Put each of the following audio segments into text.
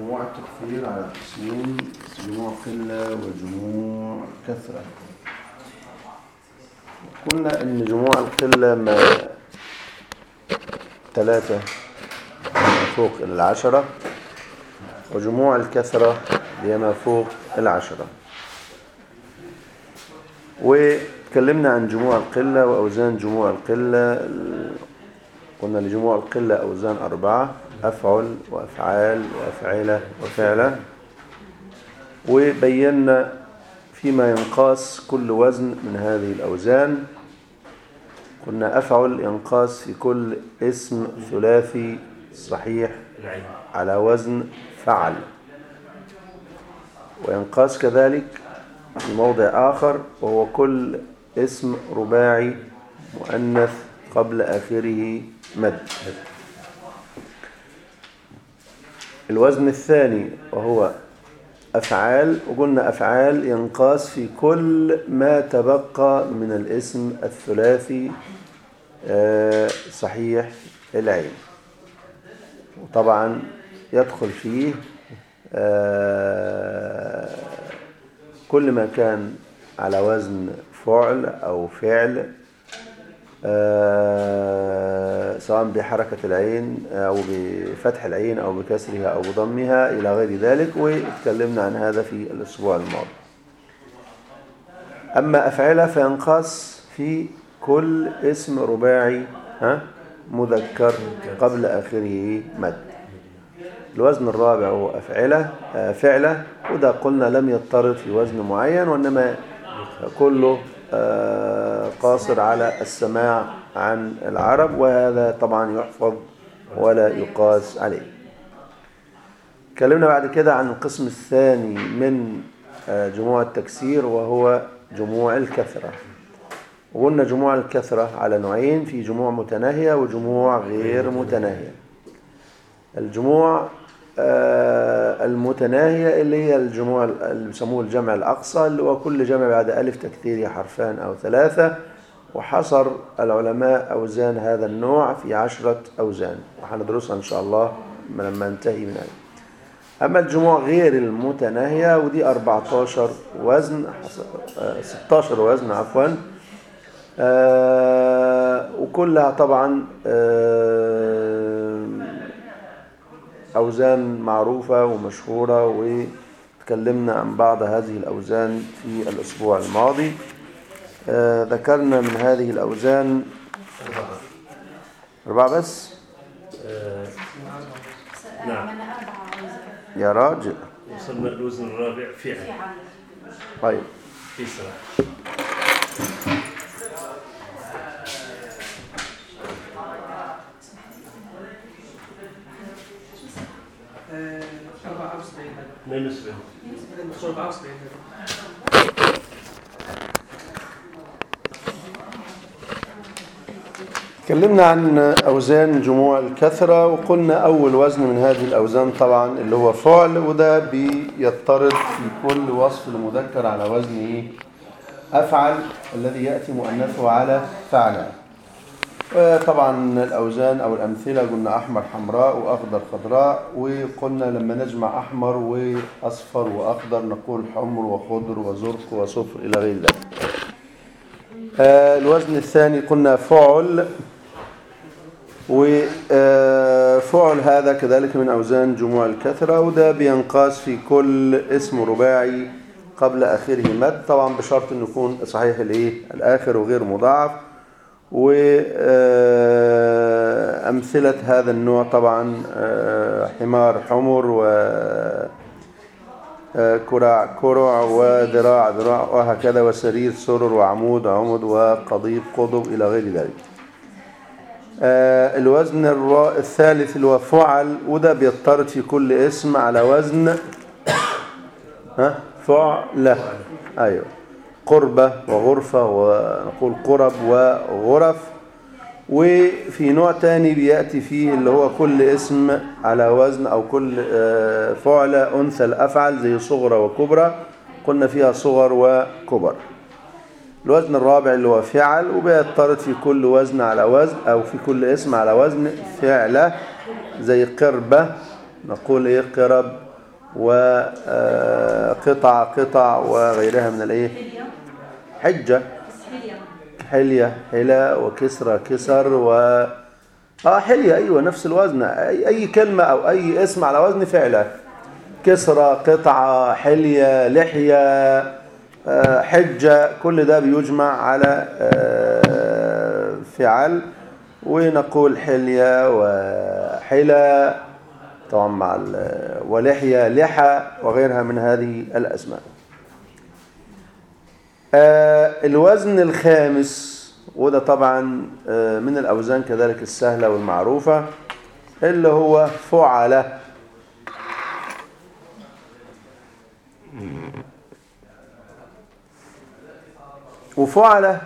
جموع التكثير على قسمين جموع قلة وجموع كثرة قلنا ان جموع القلة ما ثلاثة ما فوق العشرة وجموع الكثرة هي ما فوق العشرة وتكلمنا عن جموع القلة وأوزان جموع القلة قلنا لجموع القلة أوزان أربعة أفعل وأفعال وأفعلة وفعلة وبينا فيما ينقاس كل وزن من هذه الأوزان قلنا أفعل ينقاس في كل اسم ثلاثي صحيح على وزن فعل وينقاس كذلك في موضع آخر وهو كل اسم رباعي مؤنث قبل آخره مد الوزن الثاني وهو أفعال وقلنا أفعال ينقاس في كل ما تبقى من الاسم الثلاثي صحيح العين وطبعا يدخل فيه كل ما كان على وزن فعل أو فعل سواء بحركة العين أو بفتح العين أو بكسرها أو بضمها إلى غير ذلك واتكلمنا عن هذا في الأسبوع الماضي أما أفعلها فينقص في كل اسم رباعي ها مذكر قبل آخره مد الوزن الرابع هو أفعلة فعلة وده قلنا لم يضطرد في وزن معين وإنما كله قاصر على السماع عن العرب وهذا طبعا يحفظ ولا يقاس عليه تكلمنا بعد كده عن القسم الثاني من جموع التكسير وهو جموع الكثرة وقلنا جموع الكثرة على نوعين في جموع متناهية وجموع غير متناهية الجموع المتناهية اللي هي الجموع اللي بيسموه الجمع الأقصى اللي هو كل جمع بعد ألف تكثيري حرفان أو ثلاثة وحصر العلماء أوزان هذا النوع في عشرة أوزان وهندرسها إن شاء الله لما ننتهي من هذا أما الجموع غير المتناهية ودي 14 وزن 16 وزن عفوا وكلها طبعا أوزان معروفة ومشهورة وتكلمنا عن بعض هذه الأوزان في الأسبوع الماضي آه ذكرنا من هذه الأوزان أربعة بس آه نعم يا راجل وصلنا الوزن الرابع فعل طيب في صلاح أربعة وسبعين هذا من نسبة المقصود أربعة وسبعين هذا تكلمنا عن أوزان جموع الكثرة وقلنا أول وزن من هذه الأوزان طبعا اللي هو فعل وده بيضطرد في كل وصف المذكر على وزن إيه؟ أفعل الذي يأتي مؤنثه على فعل طبعا الأوزان أو الأمثلة قلنا أحمر حمراء وأخضر خضراء وقلنا لما نجمع أحمر وأصفر وأخضر نقول حمر وخضر وزرق وصفر إلى غير ذلك الوزن الثاني قلنا فعل وفعل هذا كذلك من أوزان جموع الكثرة وده بينقاس في كل اسم رباعي قبل آخره مد طبعا بشرط أن يكون صحيح الإيه الآخر وغير مضاعف وأمثلة هذا النوع طبعا حمار حمر و كرع كرع وذراع ذراع وهكذا وسرير سرر وعمود عمد وقضيب قضب إلى غير ذلك الوزن الثالث اللي هو فعل وده بيضطرد في كل اسم على وزن ها فعلة أيوه قربة وغرفة ونقول قرب وغرف وفي نوع تاني بيأتي فيه اللي هو كل اسم على وزن أو كل فعلة أنثى الأفعل زي صغرى وكبرى قلنا فيها صغر وكبر الوزن الرابع اللي هو فعل وبيضطرد في كل وزن على وزن أو في كل اسم على وزن فعلة زي قربة نقول إيه قرب وقطع قطع وغيرها من الايه حلية حجة بس حلية حلية حلا وكسرى كسر و اه حلية ايوه نفس الوزن اي اي كلمة او اي اسم على وزن فعله كسرى قطعة حلية لحية آه، حجة كل ده بيجمع على آه، فعل ونقول حلية وحلا طبعا مع ال- ولحية لحى وغيرها من هذه الأسماء آه، الوزن الخامس وده طبعا آه، من الأوزان كذلك السهلة والمعروفة اللي هو فعلة وفعلة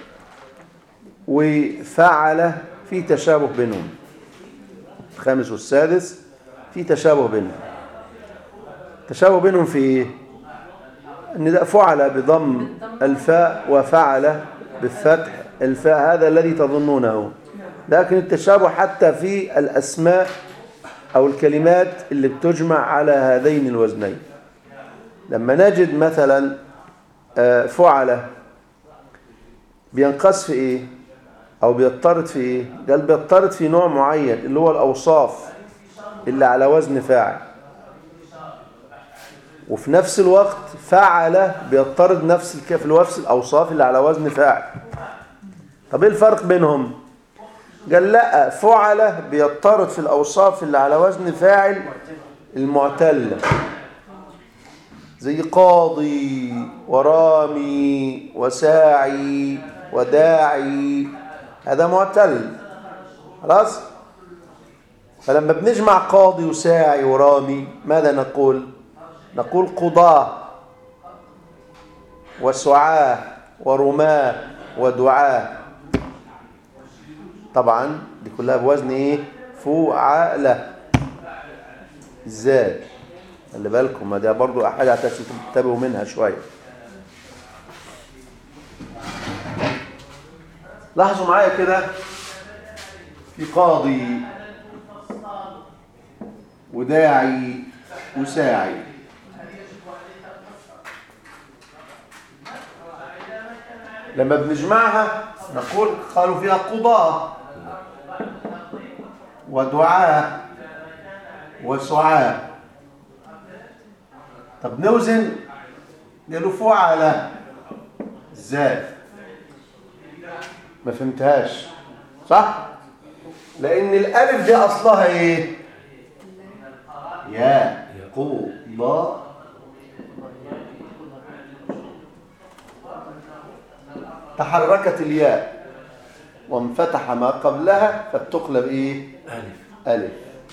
وفعلة في تشابه بينهم الخامس والسادس في تشابه بينهم تشابه بينهم في ايه ان ده فعل بضم الفاء وفعل بالفتح الفاء هذا الذي تظنونه لكن التشابه حتى في الاسماء او الكلمات اللي بتجمع على هذين الوزنين لما نجد مثلا آه، فعل بينقص في ايه او بيضطرد في ايه قال بيضطرد في نوع معين اللي هو الاوصاف اللي على وزن فاعل وفي نفس الوقت فعل بيضطرد نفس الك- في نفس الاوصاف اللي على وزن فاعل طب ايه الفرق بينهم قال لا فعل بيضطرد في الاوصاف اللي على وزن فاعل المعتله زي قاضي ورامي وساعي وداعي هذا معتل خلاص فلما بنجمع قاضي وساعي ورامي ماذا نقول نقول قضاة وسعاة ورماة ودعاة طبعا دي كلها بوزن ايه فعالة ازاي خلي بالكم ما ده برضو حاجه تنتبهوا منها شويه لاحظوا معايا كده في قاضي وداعي وساعي لما بنجمعها نقول قالوا فيها قضاة ودعاة وسعاة طب نوزن قالوا فعلة ازاي ما فهمتهاش صح لان الالف دي اصلها ايه يا قوضة تحركت الياء وانفتح ما قبلها فبتقلب ايه ألف ألف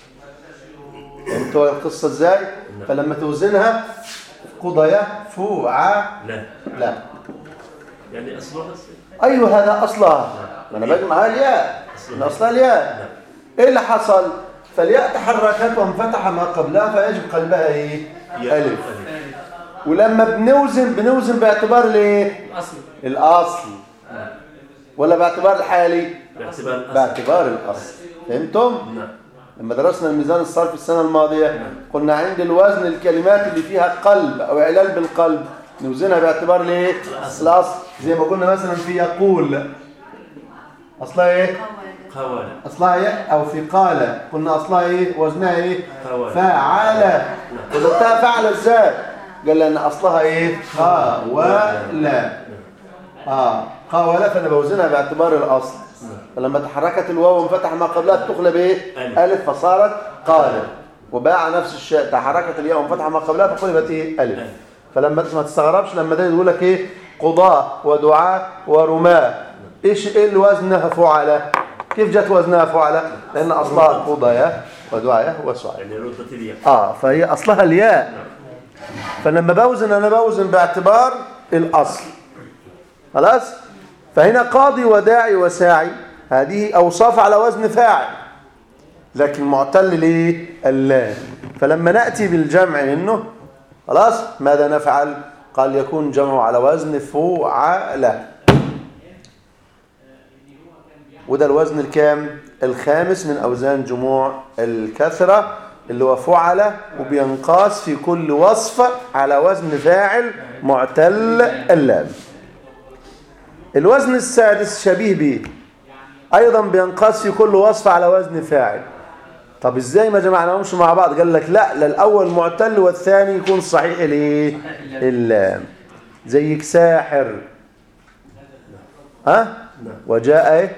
انتوا القصة ازاي فلما توزنها قضايا فوعة لا لا يعني أصلها ايوه هذا اصلها ما انا بجمعها الياء من اصلها الياء ايه اللي حصل فالياء تحركت وانفتح ما قبلها فيجب قلبها ايه الف ولما بنوزن بنوزن باعتبار الايه الأصل الاصل ولا باعتبار الحالي باعتبار الأصل باعتبار الاصل فهمتم نعم لما درسنا الميزان الصرف السنة الماضية قلنا عند الوزن الكلمات اللي فيها قلب أو إعلال بالقلب نوزنها باعتبار ليه؟ الأصل زي ما قلنا مثلا في يقول أصلها إيه؟ قوالة قوالة أصلها إيه؟ أو في قال قلنا أصلها إيه؟ وزنها إيه؟ قوالة فعل وزنتها فعل إزاي؟ قال لأن أصلها إيه؟ قاولة آه قاولة فأنا بوزنها باعتبار الأصل فلما تحركت الواو وانفتح ما قبلها تقلب ايه ألف. الف فصارت قالب وباع نفس الشيء تحركت الياء وانفتح ما قبلها فقلبت ايه الف ألف. فلما ما تستغربش لما ده يقول لك ايه قضاة ودعاة ورماة ايش ايه اللي وزنها فعلة كيف جت وزنها فعلة لان اصلها قضايا ودعاة وسعاة يعني ردت الياء اه فهي اصلها الياء فلما بوزن انا بوزن باعتبار الاصل خلاص فهنا قاضي وداعي وساعي هذه اوصاف على وزن فاعل لكن معتل ليه اللام فلما ناتي بالجمع منه خلاص ماذا نفعل قال يكون جمعه على وزن فعل وده الوزن الكام الخامس من اوزان جموع الكثره اللي هو فعل وبينقاس في كل وصف على وزن فاعل معتل اللام الوزن السادس شبيه به ايضا بينقاس في كل وصف على وزن فاعل طب ازاي ما جمعناهمش مع بعض قال لك لا لا الاول معتل والثاني يكون صحيح الايه اللام زيك ساحر ها وجاء ايه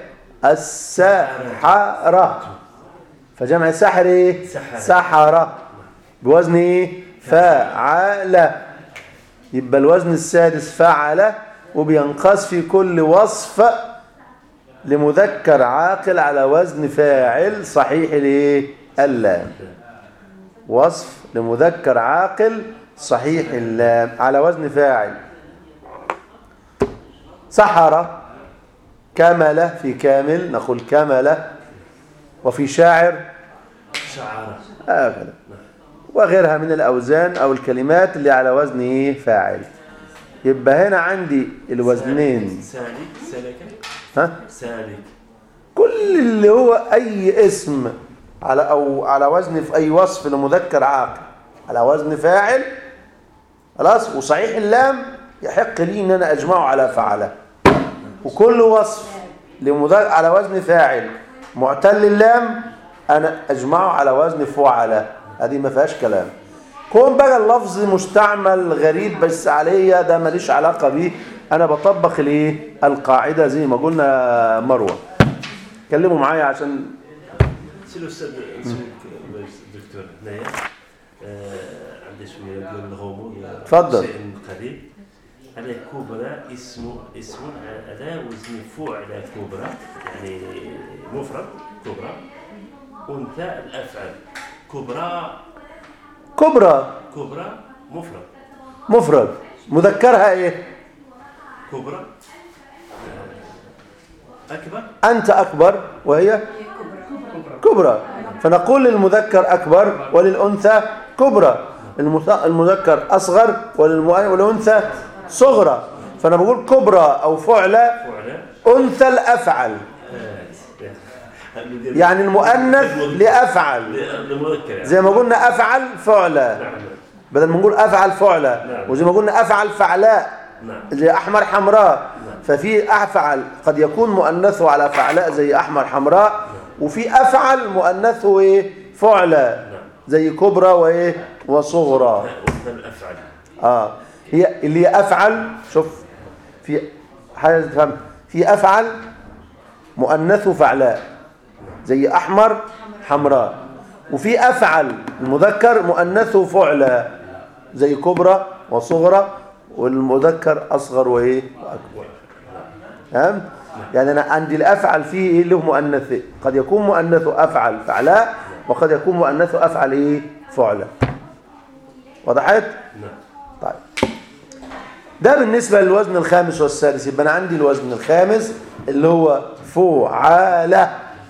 السحرة فجمع السحر ايه سحرة. سحرة بوزن ايه فعل يبقى الوزن السادس فعل وبينقص في كل وصف لمذكر عاقل على وزن فاعل صحيح الايه اللام وصف لمذكر عاقل صحيح اللام على وزن فاعل سحر كمل في كامل نقول كمل وفي شاعر شعر هكذا وغيرها من الأوزان أو الكلمات اللي على وزن إيه فاعل يبقى هنا عندي الوزنين سالك سلك ها سالك كل اللي هو أي اسم على أو على وزن في أي وصف لمذكر عاقل على وزن فاعل خلاص وصحيح اللام يحق لي إن أنا أجمعه على فعله وكل وصف لمذكر على وزن فاعل معتل اللام أنا أجمعه على وزن فعل هذه ما فيهاش كلام كون بقى اللفظ مستعمل غريب بس عليا ده ماليش علاقة بيه أنا بطبق الايه القاعدة زي ما قلنا مروة كلموا معايا عشان سي الاستاذ نسولك الدكتور هنايا آه، عندي شويه ديال الغموض تفضل. شيء قليل على كبرى اسم اسم على وزن فعل كبرى يعني مفرد كبرى انثى الافعال كبرى كبرى كبرى مفرد مفرد مذكرها ايه كبرى آه، اكبر أنت أكبر وهي كبرى فنقول للمذكر أكبر وللأنثى كبرى المث- المذكر أصغر وللمؤ- والأنثى صغرى فأنا بقول كبرى أو فعلة فعل أنثى الأفعل آه، يعني المؤنث لأفعل المذكر يعني زي ما قلنا أفعل فعلة نعم بدل ما نقول أفعل فعلة نعم. وزي ما قلنا أفعل فعلاء نعم زي أحمر حمراء ففي أفعل قد يكون مؤنثه على فعلاء زي أحمر حمراء وفي أفعل مؤنثه إيه فعلة نعم زي كبرى وإيه وصغرى أنثى الافعال آه هي اللي هي أفعل شوف في حاجة تفهم في أفعل مؤنثه فعلاء زي أحمر حمراء وفي أفعل المذكر مؤنثه فعلة زي كبرى وصغرى والمذكر أصغر وإيه وأكبر فهمت؟ يعني أنا عندي الأفعل فيه إيه له مؤنث قد يكون مؤنثه أفعل فعلاء وقد يكون مؤنثه أفعل إيه فعلة وضحت؟ نعم طيب ده بالنسبة للوزن الخامس والسادس يبقى أنا عندي الوزن الخامس اللي هو فعالة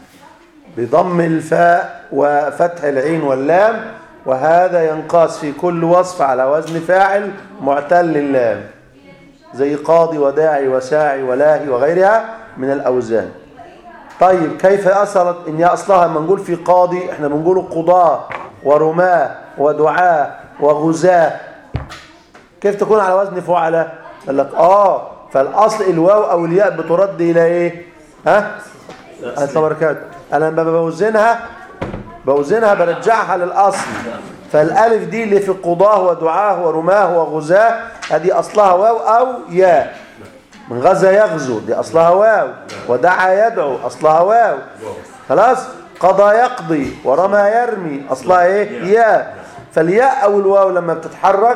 بضم الفاء وفتح العين واللام وهذا ينقاس في كل وصف على وزن فاعل معتل اللام زي قاضي وداعي وساعي ولاهي وغيرها من الأوزان طيب كيف أصلت إن هي أصلها لما نقول في قاضي إحنا بنقول قضاة ورماة ودعاة وغزاة كيف تكون على وزن فعلة قال لك آه فالأصل الواو أو الياء بترد إلى إيه ها أهلا بركات أنا لما بوزنها بوزنها برجعها للأصل فالألف دي اللي في قضاه ودعاه ورماه وغزاه هذه أصلها واو أو ياء من غزا يغزو دي أصلها واو ودعا يدعو أصلها واو خلاص قضى يقضي ورمى يرمي أصلها إيه ياء فالياء أو الواو لما بتتحرك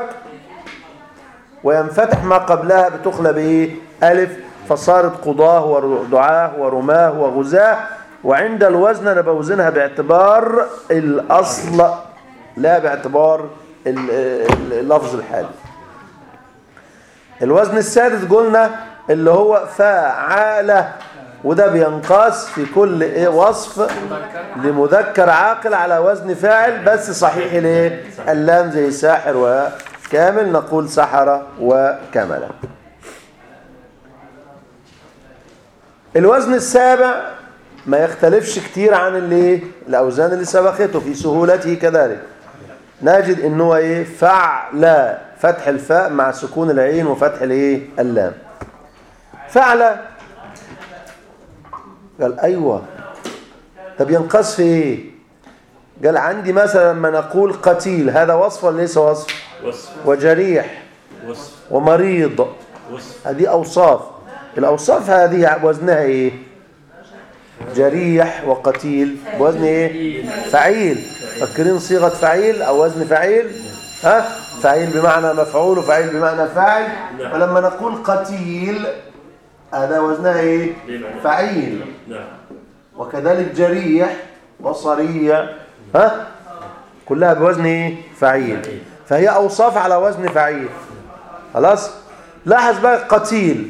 وينفتح ما قبلها بتقلب إيه ألف فصارت قضاه ودعاه ورماه وغزاه وعند الوزن أنا بوزنها باعتبار الأصل لا باعتبار ال- ال- اللفظ الحالي الوزن السادس قلنا اللي هو فعالة وده بينقاس في كل إيه وصف لمذكر عاقل على وزن فاعل بس صحيح الايه اللام زي ساحر وكامل نقول سحر وكمل الوزن السابع ما يختلفش كتير عن اللي الأوزان اللي سبقته في سهولته كذلك نجد إن هو إيه فعل فتح الفاء مع سكون العين وفتح الإيه اللام فعل قال أيوة طب ينقص في إيه قال عندي مثلا لما نقول قتيل هذا وصف ولا ليس وصف وصف وجريح وصف ومريض وصف هذه أوصاف الأوصاف هذه وزنها إيه جريح وقتيل بوزن إيه فعيل فاكرين صيغة فعيل أو وزن فعيل ها فعيل بمعنى مفعول وفعيل بمعنى فاعل نعم. فلما نقول قتيل هذا وزنها إيه بمعنى. فعيل نعم وكذلك جريح وصرية ها كلها بوزن ايه فعيل فعيل. فهي اوصاف على وزن فعيل خلاص لاحظ بقى قتيل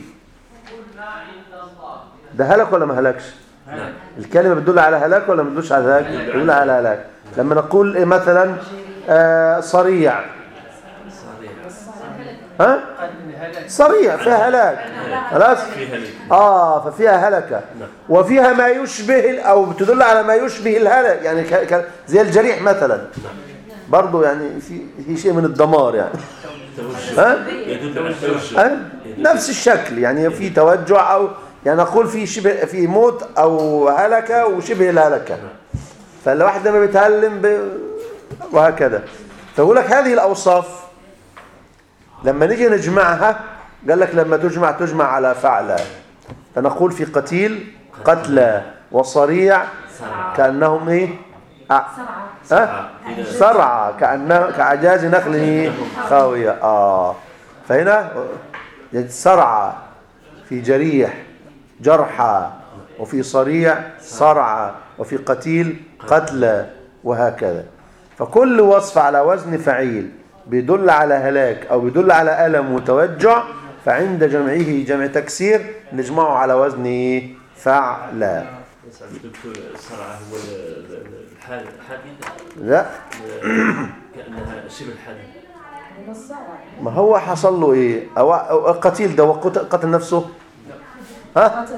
ده هلك ولا ما هلكش نعم الكلمة بتدل على هلاك ولا ما بتدلش على هلاك بتدل على هلاك لما نقول إيه مثلا آه صريع صحيح ها صريع فيها هلاك خلاص فيها لي آه ففيها هلكة نعم. وفيها ما يشبه ال- أو بتدل على ما يشبه الهلك يعني ك... ك... زي الجريح مثلا برضو يعني في في شيء من الدمار يعني توجه ها يدل على التوجه ها نفس الشكل يعني في توجع أو يعني نقول في شبه في موت أو هلكة وشبه الهلكة فالواحد لما بيتعلم ب... وهكذا فأقول لك هذه الأوصاف لما نيجي نجمعها قال لك لما تجمع تجمع على فعلى فنقول في قتيل قتلى وصريع كأنهم ايه ع- ها صرعى كأنه كعجاز نخل إيه؟ خاوية آه فهنا صرعى في جريح جرحى وفي صريع صرعى وفي قتيل قتلى وهكذا فكل وصف على وزن فعيل بيدل على هلاك أو بيدل على ألم وتوجع فعند جمعه جمع تكسير نجمعه على وزن إيه؟ فعلا يسعد الدكتور الصرعة هو ال- ال- الحال الحادثة لا كأنها شبه الحادثة ما هو حصل له ايه أو أو القتيل ده وقت- قتل نفسه ها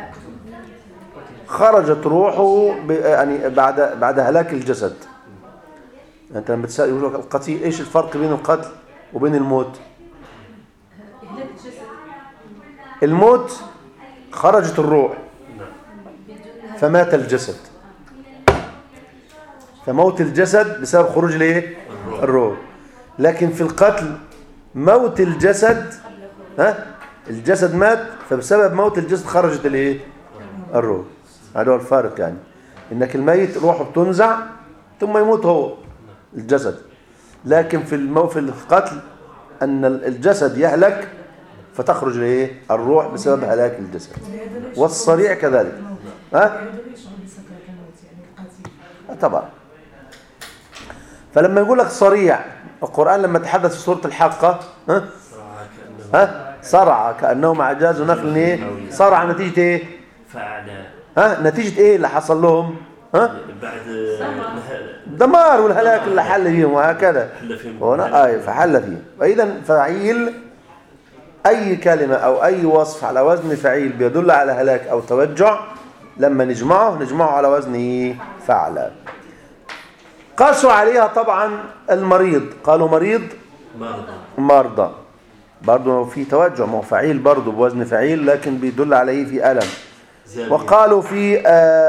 خرجت روحه ب- يعني بعد بعد هلاك الجسد انت لما تسال يقول لك القتيل ايش الفرق بين القتل وبين الموت الموت خرجت الروح فمات الجسد فموت الجسد بسبب خروج الايه الروح. الروح لكن في القتل موت الجسد ها الجسد مات فبسبب موت الجسد خرجت الايه الروح هذا هو الفارق يعني انك الميت روحه بتنزع ثم يموت هو الجسد لكن في المو في القتل ان الجسد يهلك فتخرج الايه الروح بسبب هلاك الجسد والصريع كذلك ها آه طبعا فلما يقول لك صريع القرآن لما تحدث في سورة الحاقة ها صرعة كأنه ها صرع كأنهم أعجاز نخل ايه صرع نتيجة ايه فعل ها نتيجة ايه اللي حصل لهم ها بعد نها- دمار والهلاك اللي حل فيهم وهكذا حل فيهم هنا آية فحل فيه فإذا فعيل أي كلمة أو أي وصف على وزن فعيل بيدل على هلاك أو توجع لما نجمعه نجمعه على وزن إيه؟ فعل قاسوا عليها طبعا المريض قالوا مريض مرضى مرضى برضه في توجع ما هو فعيل برضه بوزن فعيل لكن بيدل عليه في ألم زانية وقالوا في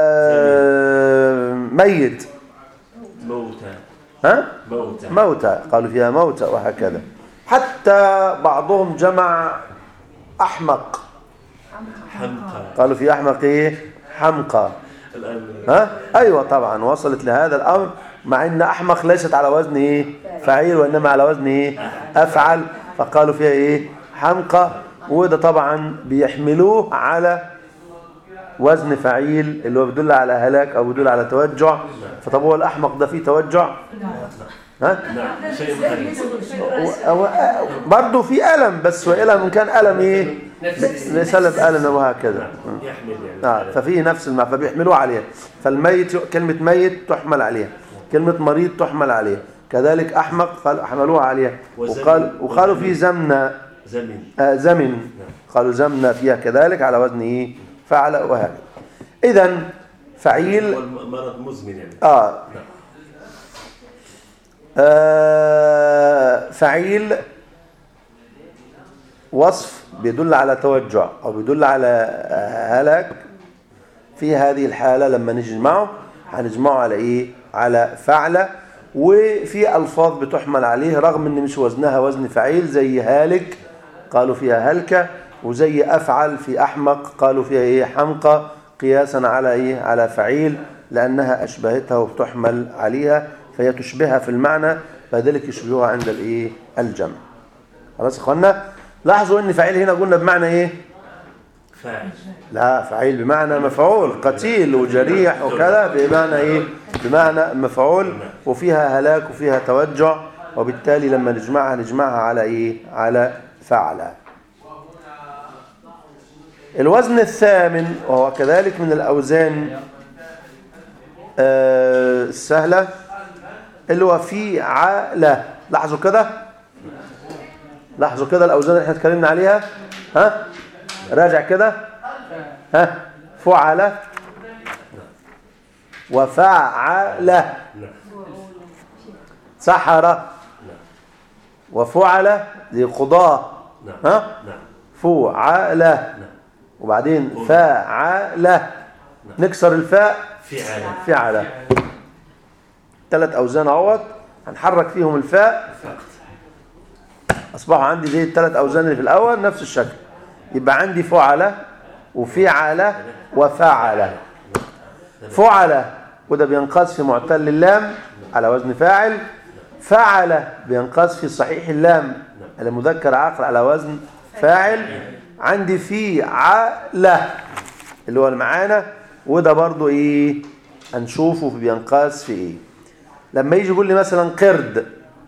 آه ميت موتى ها موتى موتى قالوا فيها موتى وهكذا حتى بعضهم جمع أحمق حمقى قالوا في أحمق إيه حمقى الآن ها أيوة طبعا وصلت لهذا الأمر مع أن أحمق ليست على وزن إيه فعيل وإنما على وزن إيه أفعل فقالوا فيها إيه حمقى وده طبعا بيحملوه على وزن فعيل اللي هو بيدل على هلاك أو بيدل على توجع فطب هو الأحمق ده فيه توجع ها نعم شيء مختلف برضه في ألم بس وإلى من كان ألم إيه لسلب ألم وهكذا يحمل يعني آه ففيه نفس المعنى فبيحملوه عليها فالميت كلمة ميت تحمل عليها كلمة مريض تحمل عليها كذلك أحمق قال حملوها عليها وزمن. وقال وقالوا في زمن زمن آه زمن قالوا زمن فيها كذلك على وزن إيه فعل وهكذا إذا فعيل هو المرض مزمن يعني آه. نعم. آه فعيل وصف بيدل على توجع أو بيدل على آه، هلاك في هذه الحالة لما نجمعه هنجمعه على إيه؟ على فعلة وفي ألفاظ بتحمل عليه رغم إن مش وزنها وزن فعيل زي هالك قالوا فيها هلكة وزي أفعل في أحمق قالوا فيها إيه حمقى قياسا على إيه على فعيل لأنها أشبهتها وبتحمل عليها فهي تشبهها في المعنى فذلك يشبهها عند الإيه الجمع خلاص يا إخوانا لاحظوا إن فعيل هنا قلنا بمعنى إيه فاعل لا فعيل بمعنى مفعول قتيل وجريح وكذا بمعنى ايه بمعنى مفعول وفيها هلاك وفيها توجع وبالتالي لما نجمعها نجمعها على ايه على فعل الوزن الثامن وهو كذلك من الاوزان آه، السهله اللي هو في عالة لاحظوا كده لاحظوا كده الاوزان اللي احنا اتكلمنا عليها ها راجع كده ها فعل وفعل نعم سحر وفعل لقضاء نعم ها نعم فعل نعم وبعدين فعل نكسر الفاء فعل فعل ثلاث اوزان اهوت هنحرك فيهم الفاء فقط اصبحوا عندي زي الثلاث اوزان اللي في الاول نفس الشكل يبقى عندي فعل وفعل وفعل فعل وده بينقص في معتل اللام على وزن فاعل فعل بينقص في صحيح اللام المذكر عاقل على وزن فاعل عندي فعل اللي هو المعانا وده برضو ايه هنشوفه بينقص في ايه لما يجي يقول لي مثلا قرد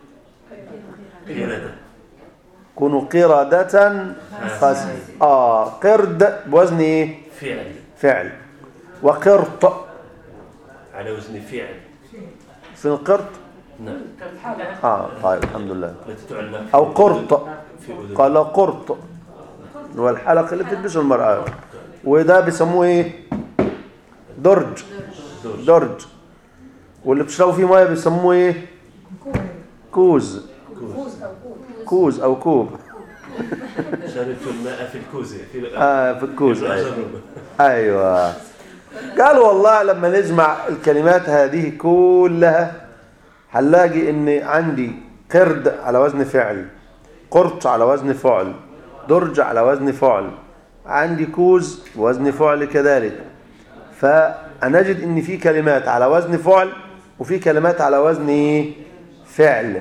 قردة كونوا قردة خس اه قرد بوزن ايه فعل فعل وقرط على وزن فعل في القرط نعم اه طيب الحمد لله التي تعلق او قرط في أذن قال قرط اللي هو الحلق اللي بتلبسه المرأة وده بيسموه ايه درج درج. درج واللي بتشربوا فيه ميه بيسموه ايه كوز كوز او كوب شربت الماء في الكوزة في اه في الكوز أيوة. أجرب. ايوه قالوا والله لما نجمع الكلمات هذه كلها هنلاقي ان عندي قرد على وزن فعل قرط على وزن فعل درج على وزن فعل عندي كوز وزن فعل كذلك فنجد ان في كلمات على وزن فعل وفي كلمات على وزن إيه؟ فعل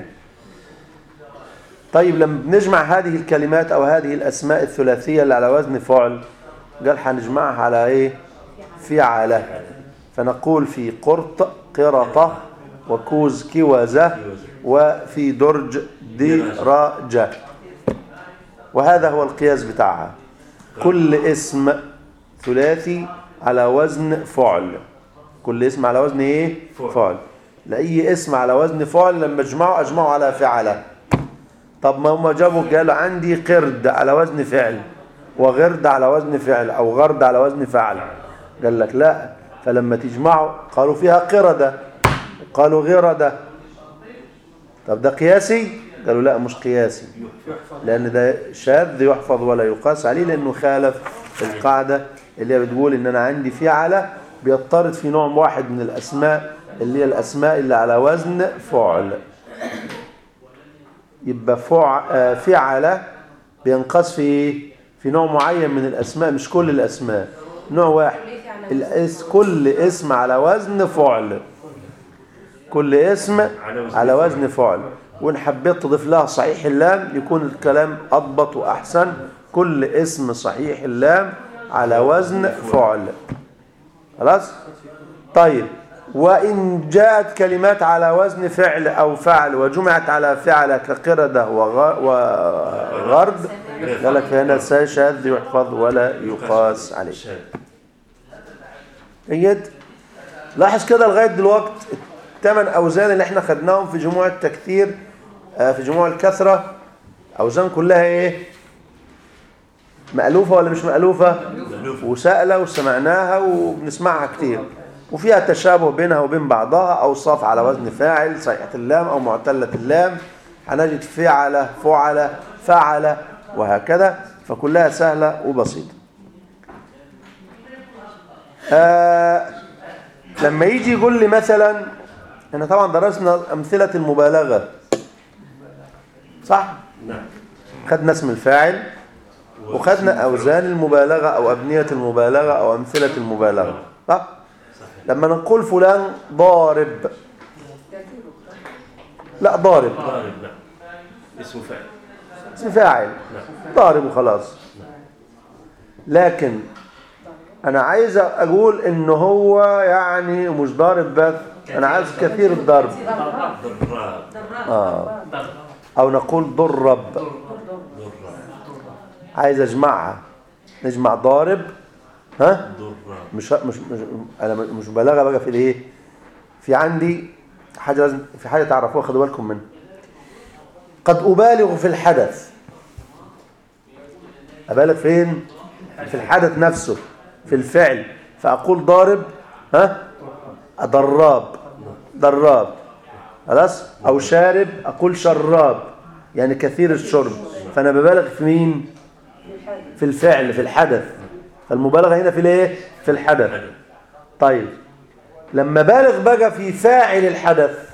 طيب لما بنجمع هذه الكلمات او هذه الاسماء الثلاثيه اللي على وزن فعل قال هنجمعها على ايه فعل فنقول في قرط قرطة وكوز كوزة وفي درج دراجة وهذا هو القياس بتاعها كل اسم ثلاثي على وزن فعل كل اسم على وزن ايه فعل. فعل لأي اسم على وزن فعل لما اجمعه اجمعه على فعله طب ما هم جابوا قالوا عندي قرد على وزن فعل وغرد على وزن فعل او غرد على وزن فعل قال لك لا فلما تجمعوا قالوا فيها قردة قالوا غردة طب ده قياسي قالوا لا مش قياسي لان ده شاذ يحفظ ولا يقاس عليه لانه خالف القاعدة اللي هي بتقول ان انا عندي فعلة بيضطرد في نوع واحد من الاسماء اللي هي الاسماء اللي على وزن فعل يبقى فع... آه، فعل بينقص في ايه في نوع معين من الاسماء مش كل الاسماء نوع واحد الاس... كل اسم على وزن فعل كل اسم على وزن على فعل. وزن فعل وان حبيت تضيف لها صحيح اللام يكون الكلام اضبط واحسن كل اسم صحيح اللام على وزن فعل خلاص طيب وإن جاءت كلمات على وزن فعل أو فعل وجمعت على فعل كقردة وغ- وغرد قال لك فهنا شاذ يحفظ ولا يقاس عليه شاذ. جيد لاحظ كده لغاية دلوقت الثمان أوزان اللي احنا خدناهم في جموع التكثير آه، في جموع الكثرة أوزان كلها ايه مألوفة ولا مش مألوفة مألوف وسائلة وسمعناها وبنسمعها كتير وفيها تشابه بينها وبين بعضها أوصاف على وزن فاعل صحيحة اللام أو معتلة اللام هنجد فعل فعل فعل وهكذا فكلها سهلة وبسيطة آه لما يجي يقول لي مثلا احنا طبعا درسنا أمثلة المبالغة صح؟ نعم خدنا اسم الفاعل وخدنا أوزان المبالغة أو أبنية المبالغة أو أمثلة المبالغة صح؟ لما نقول فلان ضارب لا ضارب ضارب نعم اسمه فعل اسم فاعل نعم ضارب وخلاص لكن أنا عايز أقول إن هو يعني مش ضارب بس أنا عايز كثير الضرب ضراب آه. أو نقول ضرب ضراب عايز أجمعها نجمع ضارب ها ضراب مش مش مش انا مش مبالغه بقى في الايه في عندي حاجه لازم في حاجه تعرفوها خدوا بالكم منها قد ابالغ في الحدث ابالغ فين في الحدث نفسه في الفعل فاقول ضارب ها ضراب ضراب خلاص او شارب اقول شراب يعني كثير الشرب فانا ببالغ في مين في الفعل في الحدث فالمبالغه هنا في الايه في الحدث طيب لما بالغ بقى في فاعل الحدث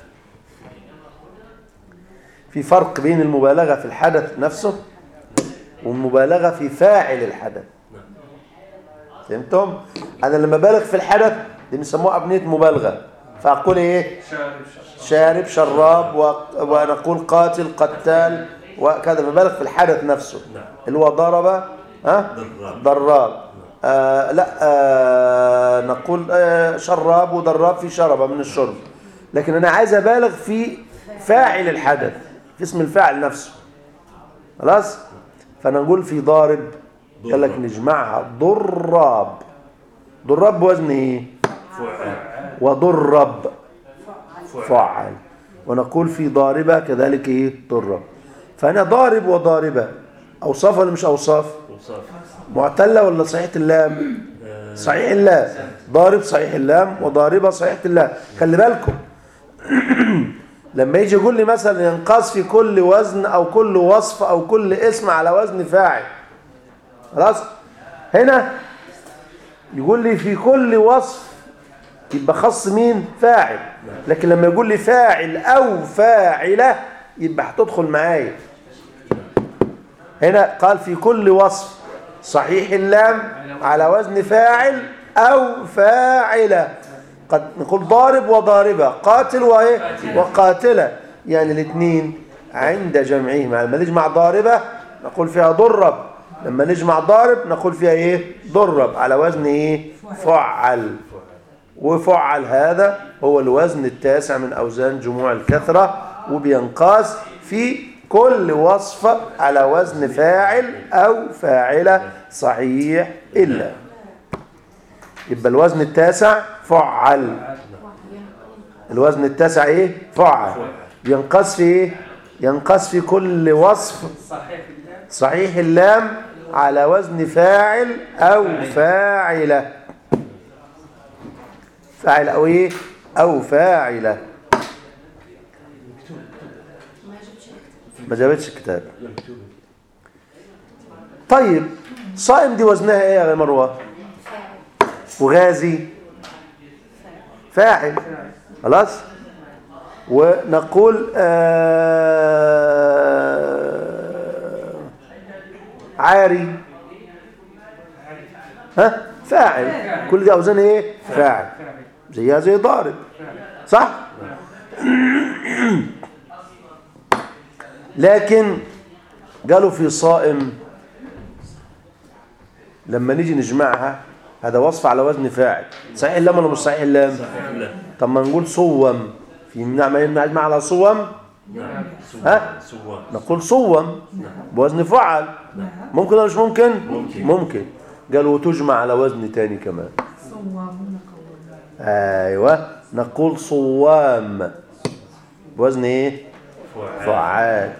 في فرق بين المبالغه في الحدث نفسه والمبالغه في فاعل الحدث فهمتم انا لما بالغ في الحدث دي بنسموها ابنيه مبالغه فاقول ايه شارب شراب و... ونقول قاتل قتال وكذا ببالغ في الحدث نفسه نعم. اللي هو ضرب ها ضراب ضراب آه لا آه نقول آه شراب وضراب في شربة من الشرب لكن أنا عايز أبالغ في فاعل الحدث في اسم الفاعل نفسه خلاص فأنا نقول في ضارب قال لك ضراب. نجمعها ضراب ضراب بوزن ايه فعل وضرب فعل فعل ونقول في ضاربة كذلك ايه ضرب فأنا ضارب وضاربة أوصاف ولا مش أوصاف وصاف معتلة ولا صحيحة اللام آه، صحيح اللام ضارب صحيح اللام وضاربة صحيحة اللام خلي بالكم لما يجي يقول لي مثلا ينقص في كل وزن أو كل وصف أو كل اسم على وزن فاعل خلاص هنا يقول لي في كل وصف يبقى خص مين فاعل لكن لما يقول لي فاعل أو فاعلة يبقى هتدخل معايا هنا قال في كل وصف صحيح اللام على وزن فاعل أو فاعلة قد نقول ضارب وضاربة قاتل وإيه وقاتلة يعني الاثنين عند جمعهما لما نجمع ضاربة نقول فيها ضرب لما نجمع ضارب نقول فيها ايه ضرب على وزن ايه فعل وفعل هذا هو الوزن التاسع من أوزان جموع الكثرة وبينقاس في كل وصف على وزن فاعل أو فاعلة صحيح إلا يبقى الوزن التاسع فعل الوزن التاسع ايه فعل ينقص في ايه ينقص في كل وصف صحيح الله صحيح اللام على وزن فاعل أو فاعلة فاعل أو إيه أو فاعلة ما جابتش الكتاب طيب صائم دي وزنها ايه يا مروه وغازي فاعل خلاص ونقول آه عاري ها فاعل كل دي اوزان ايه فاعل زيها زي ضارب صح لكن قالوا في صائم لما نيجي نجمعها هذا وصف على وزن فاعل صحيح اللام ولا مش صحيح اللام صحيح لا طب ما نقول صوم في نعمل نجمع على صوم نعم ها؟ سوى نقول صوم بوزن فعل ممكن ولا مش ممكن ممكن. ممكن قالوا وتجمع على وزن تاني كمان ايوه نقول صوام بوزن ايه فعل فعال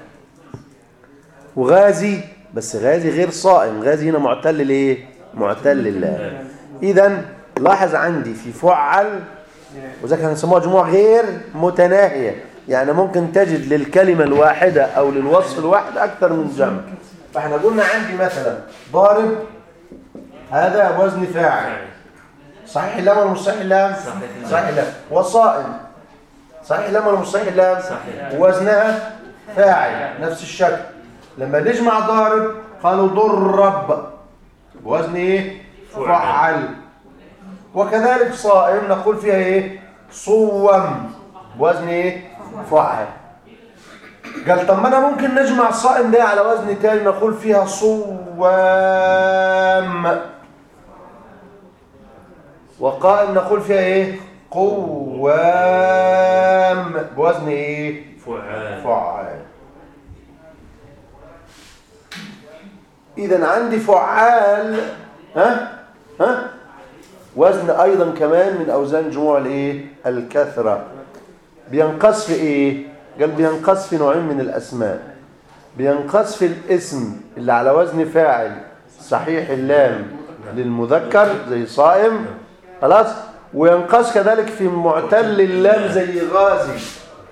وغازي بس غازي غير صائم غازي هنا معتل الايه معتل الله اذا لاحظ عندي في فعل وذلك هنسموها جموع غير متناهية يعني ممكن تجد للكلمة الواحدة أو للوصف الواحد أكثر من جمع فاحنا قلنا عندي مثلا ضارب هذا وزن فاعل صحيح اللام ولا مش صحيح اللام؟ صحيح. صحيح اللام وصائم صحيح اللام ولا مش صحيح اللام؟ صحيح. وزنها فاعل نفس الشكل لما نجمع ضارب قالوا ضرب بوزن ايه؟ فعل. فعل وكذلك صائم نقول فيها ايه؟ صوم بوزن ايه؟ فعل قال طب ما انا ممكن نجمع الصائم ده على وزن تاني نقول فيها صوام وقائم نقول فيها ايه قوام بوزن ايه فعال فعال اذا عندي فعال ها ها وزن ايضا كمان من اوزان جموع الايه الكثره بينقص في ايه قال بينقص في نوعين من الاسماء بينقص في الاسم اللي على وزن فاعل صحيح اللام للمذكر زي صائم خلاص وينقص كذلك في معتل اللام زي غازي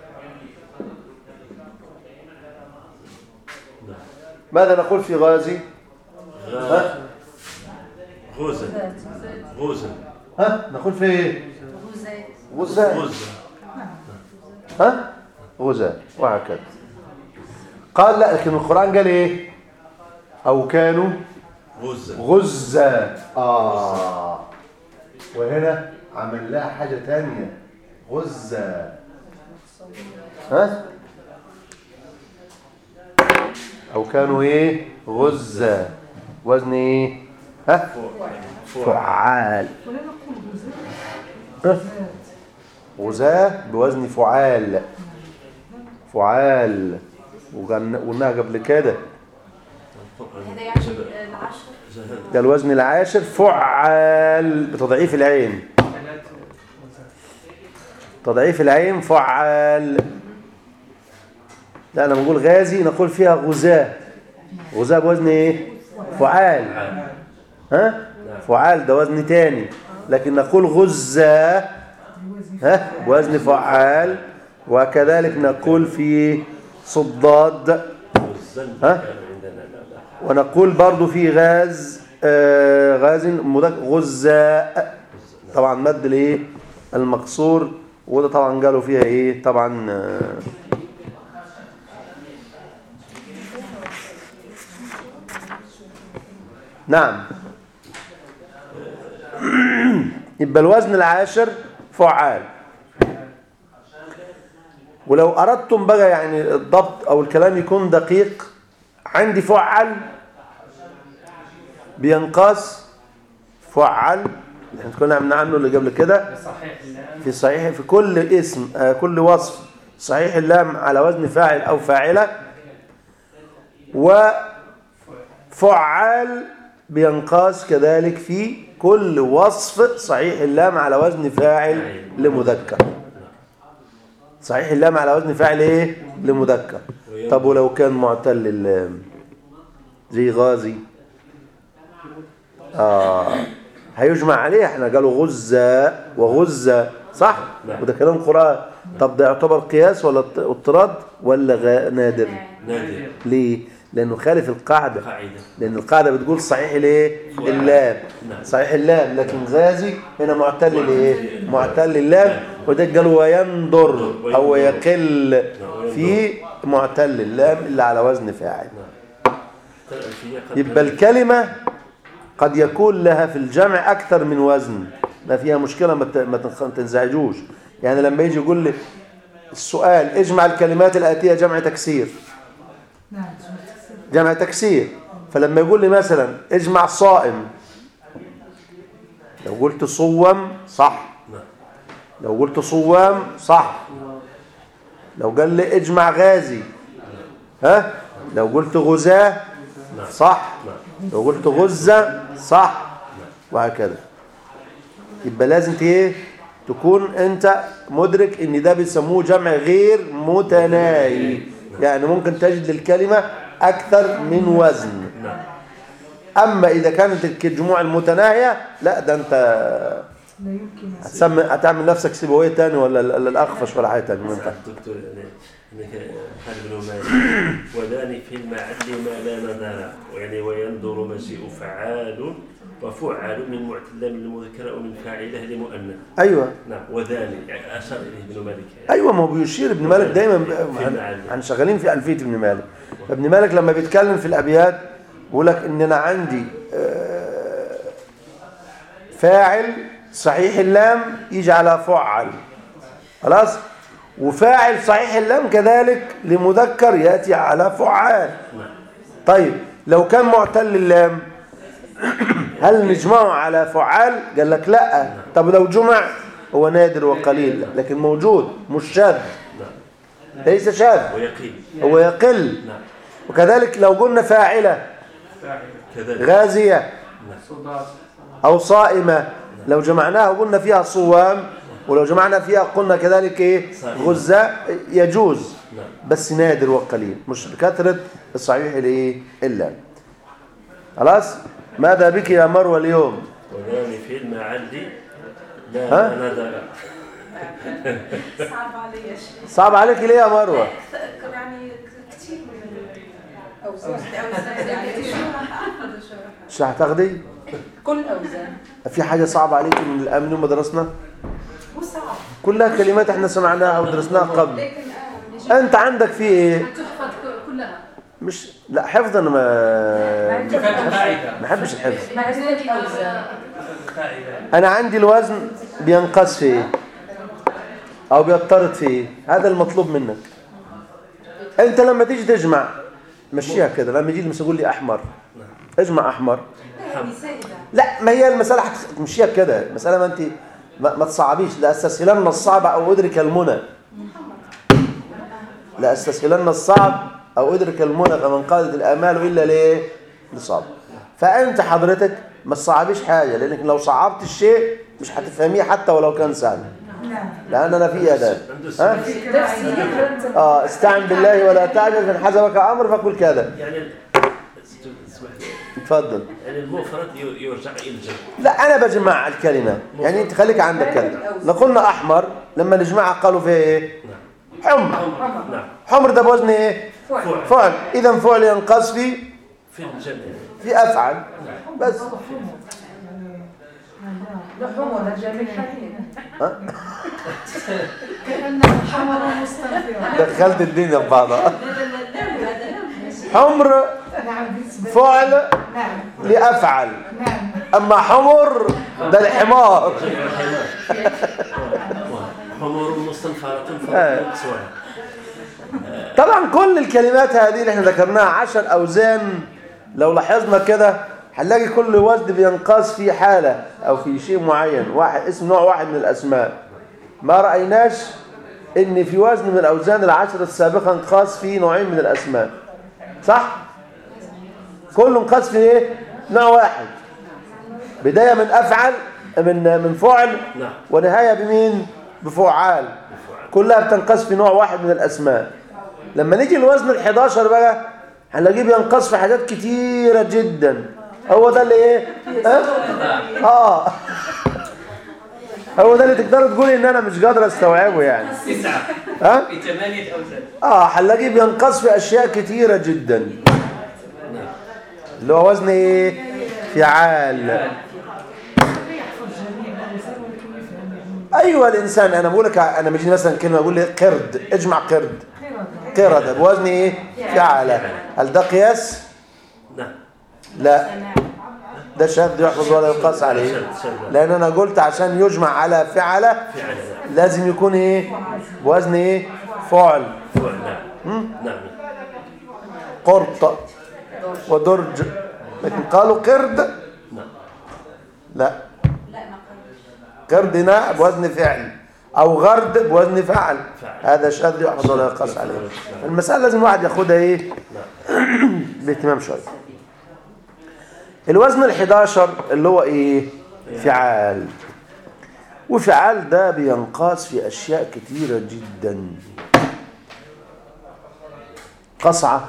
ماذا نقول في غازي ها غوزة غوزة ها نقول في ايه غزاة غزاة غوزة ها غزاة وهكذا قال لا لكن القرآن قال ايه او كانوا غوزة غزة اه وهنا عمل لها حاجة تانية غزة ها او كانوا ايه غزة وزن ايه ها فعال ها؟ غزاة بوزن فعال فعال وقلنا قلناها قبل كده هذا يعني العشر ده الوزن العاشر فعال بتضعيف العين تضعيف العين فعال لا لما نقول غازي نقول فيها غزاة غزاة بوزن ايه فعال ها فعال ده وزن تاني لكن نقول غزة ها وزن فعال وكذلك نقول في صداد غوزة ها؟ عندنا لا لا ونقول برضو في غاز آه غاز مدك- غزاء طبعا مد الايه المقصور وده طبعا قالوا فيها ايه طبعا آه نعم يبقى الوزن العاشر فعال ولو أردتم بقى يعني الضبط أو الكلام يكون دقيق عندي فعل بينقاس فعل احنا كنا عملنا عنه اللي قبل كده صحيح اللام في صحيح في كل اسم آه، كل وصف صحيح اللام على وزن فاعل أو فاعلة وفعال بينقاس كذلك في كل وصف صحيح اللام على وزن فاعل لمذكر صحيح اللام على وزن فاعل ايه لمذكر طب ولو كان معتل اللام زي غازي آه هيجمع عليه احنا قالوا غزة وغزة صح نعم. وده كلام قرآن طب ده يعتبر قياس ولا اضط- اضطراد ولا غ- نادر نادر ليه لانه خالف القاعدة قاعدة لان القاعدة بتقول صحيح الايه اللام نعم. صحيح اللام لكن غازي هنا معتل الايه معتل اللام وده قالوا ويندر او يقل في معتل اللام اللي على وزن فاعل الألفية قد يبقى الكلمة قد يكون لها في الجمع أكثر من وزن ما فيها مشكلة ما ت- ما تنخ- ما تنزعجوش يعني لما يجي يقول لي السؤال اجمع الكلمات الآتية جمع تكسير جمع تكسير فلما يقول لي مثلا اجمع صائم لو قلت صوم صح نعم. لو قلت صوام صح لو قال لي اجمع غازي ها لو قلت غزاة صح لو قلت غزة صح وهكذا يبقى لازم ت- ايه تكون انت مدرك ان ده بيسموه جمع غير متناهي يعني ممكن تجد للكلمة اكثر من وزن نعم اما اذا كانت الجموع المتناهية لا ده انت لا يمكن هتسمي هتعمل نفسك سيبويه تاني ولا ال- ال- الاخفش ولا حاجه تاني ما ينفعش. دكتور يعني انك خالد بن مالك وذلك في المعد ما لا نظر يعني وينظر مجيء فعال وفعال من معتل من المذكر او من فاعله لمؤنث ايوه نعم وذلك يعني اشار اليه ابن مالك يعني. ايوه ما هو بيشير ابن مالك دايما ب- في عن- المعاني. عن شغالين في الفيه ابن مالك ابن مالك لما بيتكلم في الابيات بيقول لك ان انا عندي آه، فاعل صحيح اللام يجي على فعل خلاص وفاعل صحيح اللام كذلك لمذكر ياتي على فعال نعم طيب لو كان معتل اللام هل نجمعه على فعال قال لك لا طب لو جمع هو نادر وقليل لكن موجود مش شاذ نعم ليس شاذ ويقين هو يقل نعم وكذلك لو قلنا فاعلة كذلك غازية صداع أو صائمة لو جمعناها وقلنا فيها صوام ولو جمعنا فيها قلنا كذلك ايه صائمة. غزة يجوز نعم بس نادر وقليل مش بكثرة الصحيح الايه إلا خلاص ماذا بك يا مروة اليوم وذلك في المعد ها؟ لا نظر صعب علي يا شيخ صعب عليك ليه يا مروة يعني كثير من أوزان يعني شو راح اخذ شو راح مش هتاخدي كل أوزان في حاجة صعبة عليك من الأمن وما درسنا مو صعب كلها كلمات احنا سمعناها ودرسناها قبل لكن اه انت عندك في ايه تحفظ كلها مش لا حفظ انا ما قاعدة ما بحبش الحفظ معرفة أوزان قاعدة انا عندي الوزن بينقص في ايه او بيضطرد في ايه هذا المطلوب منك انت لما تيجي تجمع مشيها كده لما يجي المسؤول يقول لي احمر اجمع احمر يعني سائده لا ما هي المساله هتمشيها كده المساله ما انت ما, ما تصعبيش لا استسهلن الصعب او ادرك المنى لا استسهلن الصعب او ادرك المنى فمن قادت الامال الا ليه لصعب فانت حضرتك ما تصعبيش حاجه لانك لو صعبت الشيء مش هتفهميه حتى ولو كان سهل نعم لان انا في اداب عنده ها السبب نفسي اه استعن بالله ولا تعجل فان حزبك امر فقل كذا يعني اسمح لي اتفضل يعني المفرد ي- يرجع الى الجمع لا انا بجمع الكلمه يعني انت خليك عندك كلمه لو قلنا احمر لما نجمعها قالوا فيها ايه حمر نعم حمر ده بوزن ايه فعل فعل اذا فعل ينقص في في الجمع في افعل بس لحوم الجميل حكيم كانه حمر مستنفره دخلت الدنيا في بعضها لا لا لا لا هذا لا حمر نعم بالنسبة فعل نعم لافعل نعم اما حمر ده الحمار حمور مستنفرة آه. فرق نقصها طبعا كل الكلمات هذه اللي احنا ذكرناها عشر اوزان لو لاحظنا كده هنلاقي كل وزن بينقاس في حالة او في شيء معين واحد اسم نوع واحد من الاسماء ما رأيناش ان في وزن من الاوزان العشر السابقة انقاس في نوعين من الاسماء صح كله انقاس في ايه نوع واحد بداية من افعل من من فعل نعم ونهاية بمين بفعال كلها بتنقص في نوع واحد من الأسماء لما نيجي الوزن ال11 بقى هنلاقيه بينقص في حاجات كتيرة جدا هو ده اللي ايه اه, آه. هو ده اللي تقدر تقولي ان انا مش قادر استوعبه يعني تسعة ها في ثمانية أوزان اه هنلاقيه بينقص في اشياء كتيرة جدا اللي هو وزن ايه فعال ايوه الانسان انا بقول لك انا بيجي مثلا كلمه اقول لي قرد اجمع قرد قرد بوزن ايه فعل هل ده قياس نعم لا ده شاذ يحفظ ولا يقاس عليه شد شد لان انا قلت عشان يجمع على فعل فعل لازم يكون ايه بوزن ايه فعل فعل نعم نعم قرط ودرج لكن قالوا قرد نعم لا لا ما قالش قردنا بوزن فعل او غرد بوزن فعل فعل. هذا شاذ يحفظ ولا يقاس عليه المسألة لازم الواحد ياخدها ايه باهتمام شوية الوزن ال11 اللي هو ايه فعال وفعال ده بينقاس في اشياء كتيرة جدا قصعة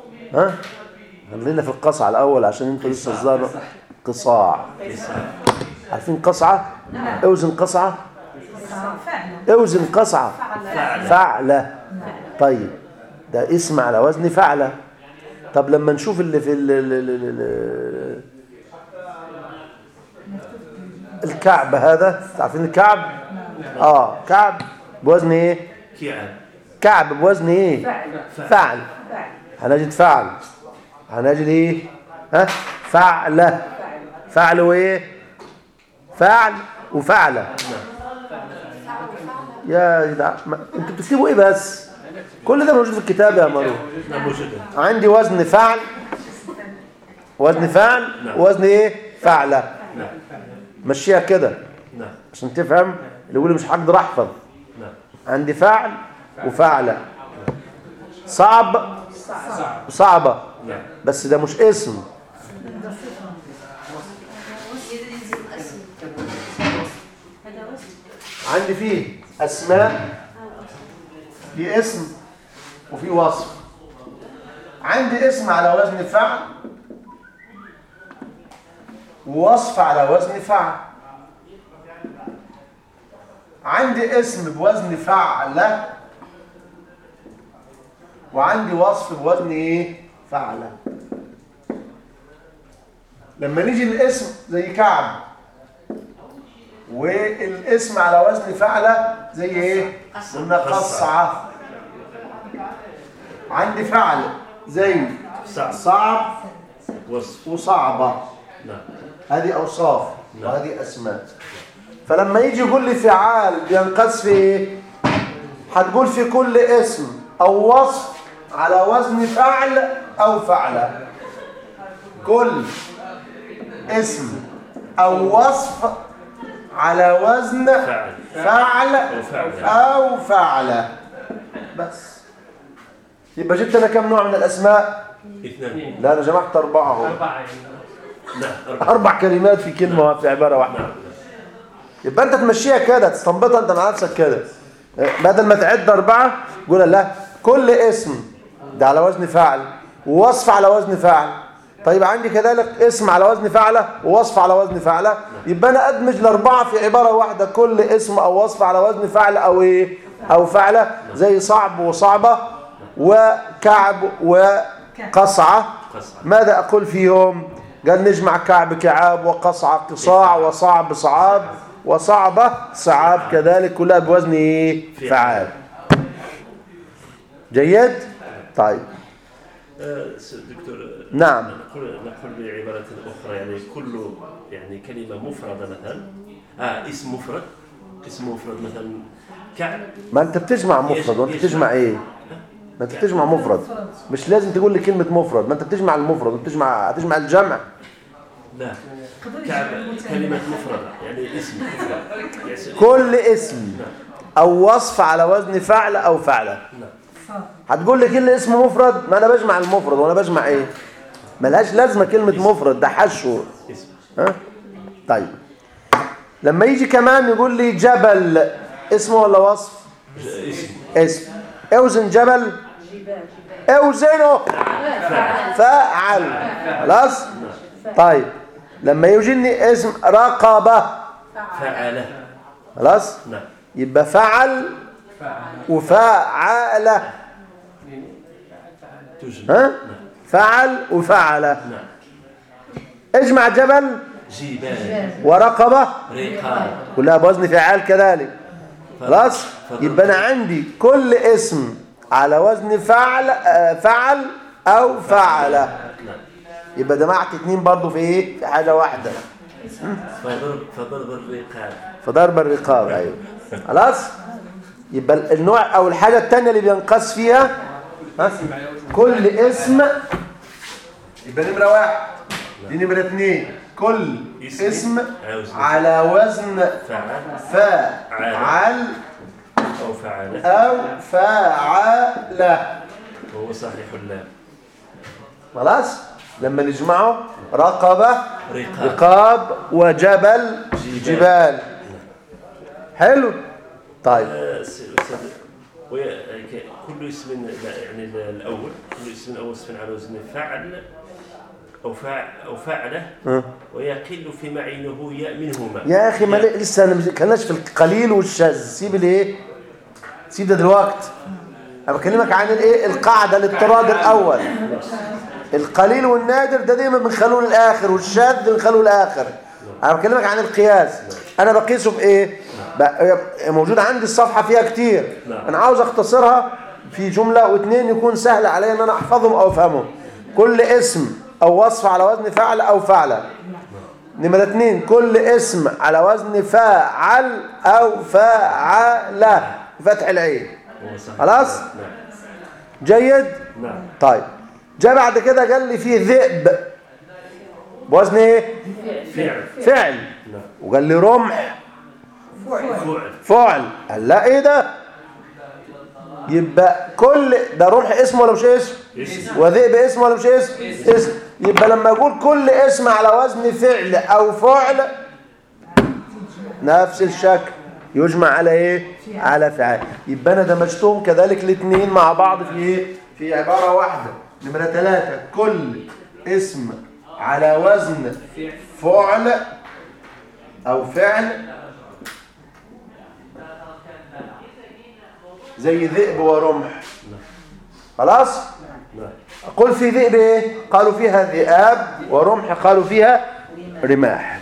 ها خلينا في القصعة الاول عشان انتوا لسه الظاهر قصاع لسان عارفين قصعة اوزن قصعة فعلا اوزن قصعة فعل فعلة طيب ده اسم على وزن فعلة طب لما نشوف اللي في ال ال ال ال ال الكعب هذا عارفين الكعب اه كعب بوزن ايه كعب كعب بوزن ايه فعل فعل فعل هنجد فعل هنجد ايه ها فعلة فعل وايه فعل وفعلة يا جدع ما- انتوا بتكتبوا ايه بس كل ده موجود في الكتاب يا مروه نعم موجودة عندي وزن فعل وزن فعل نعم. وزن ايه فعلة نعم مشيها كده نعم عشان تفهم اللي يقول لي مش هقدر احفظ نعم عندي فعل وفعلة صعب وصعبة نعم بس ده مش اسم ينزل الاسم هذا وصف عندي فيه اسماء في اسم وفي وصف عندي اسم على وزن فعل ووصف على وزن فعل عندي اسم بوزن فعلة وعندي وصف بوزن ايه فعلة لما نيجي الاسم زي كعب والاسم على وزن فعلة زي ايه قلنا قصعة عندي فعل زي صعب صعب وصف وصعبة نعم هذه أوصاف نعم. وهذه أسماء فلما يجي يقول لي فعال بينقص في إيه؟ هتقول في كل اسم أو وصف على وزن فعل أو فعلة كل اسم أو وصف على وزن فعل فعل أو فعل أو فعلة بس يبقى جبت أنا كم نوع من الأسماء؟ اثنان لا أنا جمعت أربعة أهو أربعة يعني نعم أربعة أربع كلمات في كلمة في عبارة واحدة نعم يبقى انت تمشيها كده تستنبطها انت مع نفسك كده بدل ما تعد اربعه قول لا كل اسم ده على وزن فعل ووصف على وزن فعل طيب عندي كذلك اسم على وزن فعله ووصف على وزن فعله يبقى انا ادمج الاربعه في عباره واحده كل اسم او وصف على وزن فعل او ايه او فعله زي صعب وصعبه وكعب وقصعه قصعة ماذا أقول فيهم قال نجمع كعب كعاب وقصع قصاع وصعب صعاب وصعبة صعاب كذلك كلها بوزن إيه؟ فعال جيد طيب آه، س- دكتور آه، نعم. نقول نقول بعبارة أخرى يعني كل يعني كلمة مفردة مثلا آه اسم مفرد اسم مفرد مثلا كعب ما أنت بتجمع مفرد وأنت بتجمع إيه ما أنت بتجمع مفرد مش لازم تقول لي كلمة مفرد ما أنت بتجمع المفرد وبتجمع هتجمع الجمع لا كعب كلمة مفردة يعني اسم مفرد يعني كل اسم أو وصف على وزن فعل أو فعلة نعم هتقول لي كل اسم مفرد ما انا بجمع المفرد وانا بجمع ايه ملهاش لازمه كلمه مفرد ده حشو اسم ها طيب لما يجي كمان يقول لي جبل اسمه ولا وصف ج- اسم اسم اوزن جبل جبال اوزنه فعل خلاص طيب لما يجيني اسم رقبه فعله خلاص نعم يبقى فعل وفعل توجد ها نعم فعل وفعل نعم اجمع جبل جبال ورقبه رقاب كلها بوزن فعال كذلك خلاص يبقى انا عندي كل اسم على وزن فعل آه، فعل او فعل نعم يبقى جمعت اتنين برضو في ايه في حاجه واحده فضرب فضرب الرقاب فضرب الرقاب ايوه خلاص يبقى النوع او الحاجه الثانيه اللي بينقص فيها ها؟ كل اسم يبقى نمره واحد دي نمره اثنين كل اسم اسم عاوز على وزن فعل فاعل أو فعل أو فعل وهو صحيح اللام خلاص لما نجمعه رقبة رقاب رقاب وجبل جبال. جبال حلو طيب آه، س- أستاذ وي- ك- كل اسم لا، يعني ال- الأول كل اسم أو اسم على وزن فعل أو فاع أو فعله ها. ويقل في معينه ياء منهما يا اخي ما لي- لسه انا ما كناش في القليل والشاذ سيب الايه سيب ده دلوقتي انا بكلمك عن الايه القاعده الاضطراد الاول القليل والنادر ده دايما بنخلوه للاخر والشاذ بنخلوه للاخر انا بكلمك عن القياس انا بقيسه بايه ب- موجود عندي الصفحه فيها كتير نعم. انا عاوز اختصرها في جمله واثنين يكون سهل عليا ان انا احفظهم او افهمهم كل اسم او وصف على وزن فعل او فعله نمرة اتنين كل اسم على وزن فاعل أو فاعلة فتح العين هو صحيح. خلاص؟ نعم جيد نعم طيب جاء بعد كده قال لي فيه ذئب بوزن ايه فعل فعل نعم وقال لي رمح فعل فعل قال لا ايه ده يبقى كل ده رمح اسم ولا مش اسم اسم وذئب اسم ولا مش اسم اسم يبقى لما اقول كل اسم على وزن فعل او فعل نفس الشكل يجمع على ايه على فعل يبقى انا دمجتهم كذلك الاثنين مع بعض في ايه في عباره واحده نمره ثلاثة كل اسم على وزن فعل او فعل زي ذئب ورمح خلاص نعم قل في ذئب ايه قالوا فيها ذئاب ورمح قالوا فيها رماح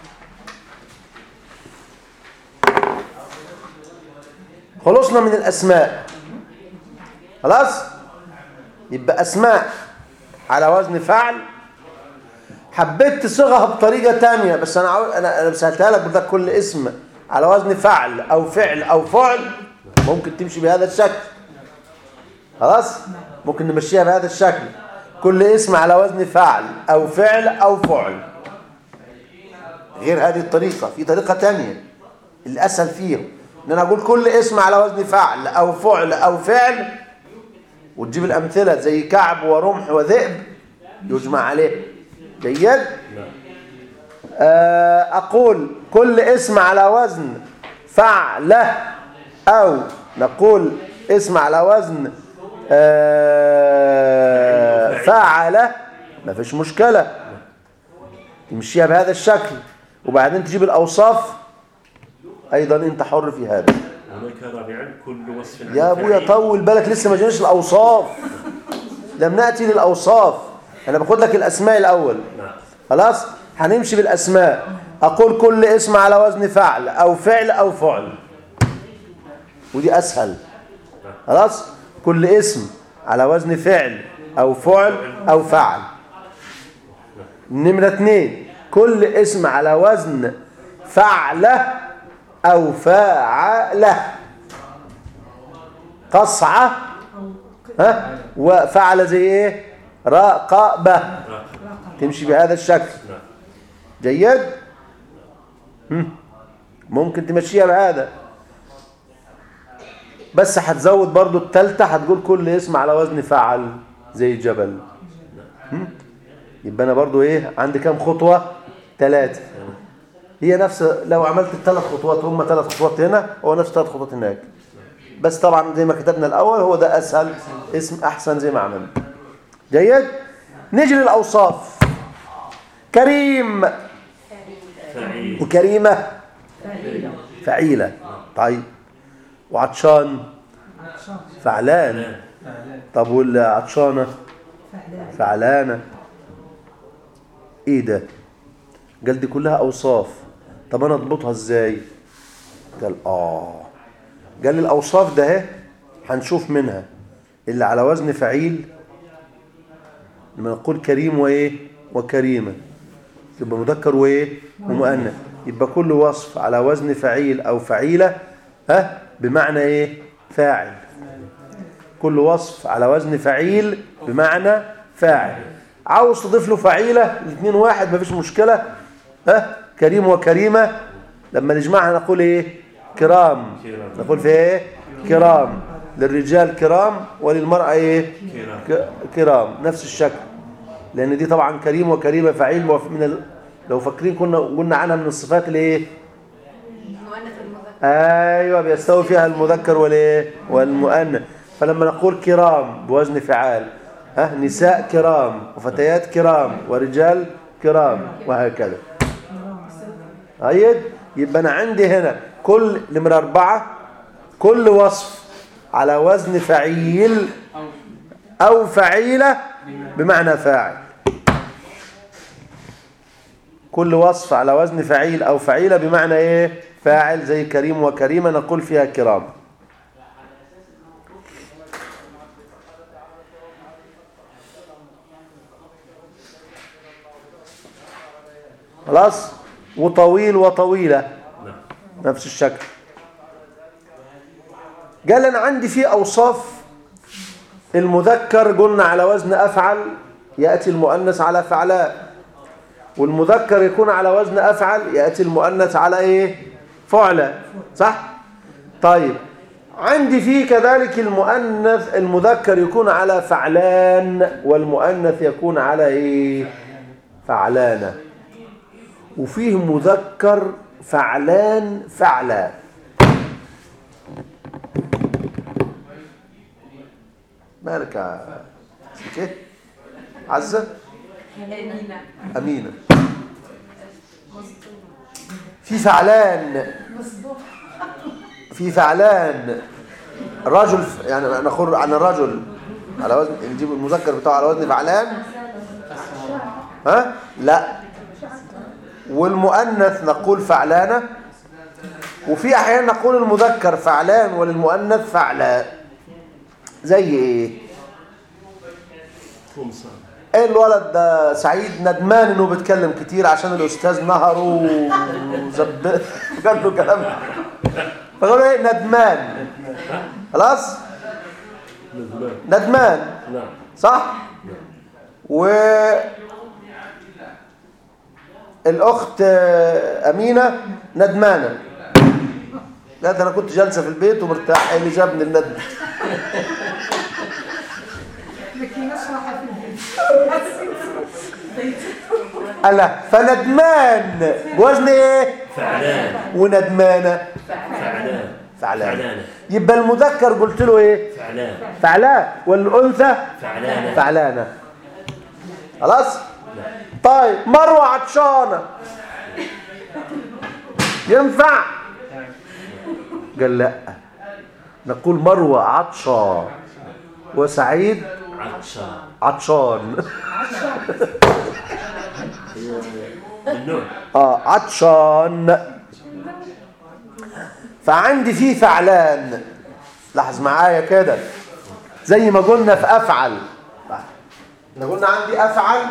خلصنا من الاسماء خلاص يبقى اسماء على وزن فعل حبيت تصيغها بطريقه تانية بس انا عاوز انا انا سهلتها لك بدك كل اسم على وزن فعل او فعل او فعل ممكن تمشي بهذا الشكل خلاص ممكن نمشيها بهذا الشكل كل اسم على وزن فعل او فعل او فعل غير هذه الطريقة في طريقة تانية اللي اسهل فيهم ان انا اقول كل اسم على وزن فعل او فعل او فعل وتجيب الامثلة زي كعب ورمح وذئب يجمع عليه جيد نعم آه، أقول كل اسم على وزن فعلة أو نقول اسم على وزن آه، فعلة ما فيش مشكلة تمشيها بهذا الشكل وبعدين تجيب الأوصاف أيضا أنت حر في هذا هناك رابعا كل وصف عن يا أبويا فاعل. طول بالك لسه ما جيناش الأوصاف لم نأتي للأوصاف أنا باخد لك الأسماء الأول نعم خلاص هنمشي بالاسماء اقول كل اسم على وزن فعل او فعل او فعل ودي اسهل خلاص كل اسم على وزن فعل او فعل او فعل نمرة اتنين كل اسم على وزن فعلة او فاعلة قصعة ها وفعل زي ايه رقبة راقب. تمشي بهذا الشكل نعم جيد هم. ممكن تمشيها بهذا بس هتزود برضو التالتة هتقول كل اسم على وزن فعل زي جبل هم. يبقى انا برضو ايه عندي كام خطوة ثلاثة هي نفس لو عملت الثلاث خطوات هم ثلاث خطوات هنا هو نفس ثلاث خطوات هناك بس طبعا زي ما كتبنا الاول هو ده اسهل اسم احسن زي ما عملنا جيد نيجي للاوصاف كريم فعيل وكريمة فعيلة طيب وعطشان فعلان طب والعطشانة فعلانة ايه ده قال دي كلها اوصاف طب انا اضبطها ازاي قال اه قال لي الاوصاف ده اهي هنشوف منها اللي على وزن فعيل لما نقول كريم وايه وكريمه يبقى مذكر وايه ومؤنث يبقى كل وصف على وزن فعيل او فعيله ها بمعنى ايه فاعل كل وصف على وزن فعيل بمعنى فاعل عاوز تضيف له فعيله الاثنين واحد مفيش مشكله ها كريم وكريمه لما نجمعها نقول ايه كرام كرام. نقول في ايه كرام للرجال كرام وللمرأة ايه كرام. ك- كرام نفس الشكل لان دي طبعا كريم وكريمه فعيل وف- من ال... لو فاكرين كنا قلنا عنها من الصفات الايه المؤنث والمذكر ايوه بيستوي فيها المذكر والايه والمؤنث فلما نقول كرام بوزن فعال ها نساء كرام وفتيات كرام ورجال كرام وهكذا أيد يبقى أنا عندي هنا كل نمرة أربعة كل وصف على وزن فعيل أو فعيلة بمعنى فاعل كل وصف على وزن فعيل أو فعيلة بمعنى إيه فاعل زي كريم وكريمة نقول فيها كرام خلاص وطويل وطويلة نعم نفس الشكل قال انا عندي في اوصاف المذكر قلنا على وزن افعل ياتي المؤنث على فعلاء والمذكر يكون على وزن افعل ياتي المؤنث على ايه فعلاء صح طيب عندي في كذلك المؤنث المذكر يكون على فعلان والمؤنث يكون على ايه فعلانه وفيه مذكر فعلان فعلا مالك يا اسمك ايه عزة أمينة أمينة في فعلان في فعلان رجل يعني نقول عن الرجل على وزن نجيب المذكر بتاعه على وزن فعلان ها لا والمؤنث نقول فعلانة وفي أحيان نقول المذكر فعلان وللمؤنث فعلاء زي ايه خمسة ايه الولد ده سعيد ندمان انه بيتكلم كتير عشان الاستاذ نهره وزب قال له كلام فقالوا ايه ندمان خلاص ندمان ندمان نعم صح و الاخت آه، امينه ندمانه لا ده انا كنت جالسه في البيت ومرتاح ايه اللي جابني الندم لكن نشرح في البيت الا فندمان بوزن ايه فعلان وندمانه فعلان فعلان فعلانة يبقى المذكر قلت له ايه فعلان فعلاء والانثى فعلانة فعلانه خلاص طيب مروه عطشانه ينفع قال لا نقول مروه عطشة وسعيد عطشة عطشان ممنوع اه عطشان فعندي فيه فعلان لاحظ معايا كده زي ما قلنا في افعل احنا قلنا عندي افعل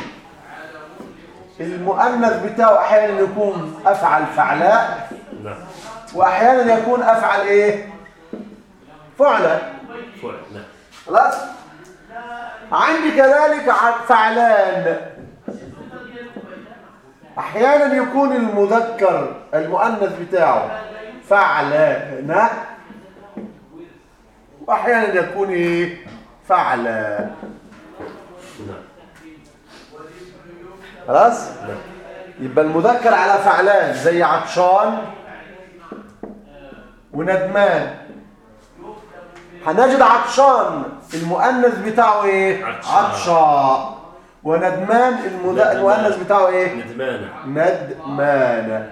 المؤنث بتاعه احيانا يكون افعل فعلاء نعم واحيانا يكون افعل ايه فعلاء فعل نعم خلاص عندي كذلك ع- فعلان احيانا يكون المذكر المؤنث بتاعه فعلان واحيانا يكون ايه فعلا نعم خلاص نعم يبقى المذكر على فعلان زي عطشان وندمان هنجد عطشان المؤنث بتاعه ايه عطشان. عطشا وندمان المذ... ندمان. المؤنث بتاعه ايه ندمانة ندمان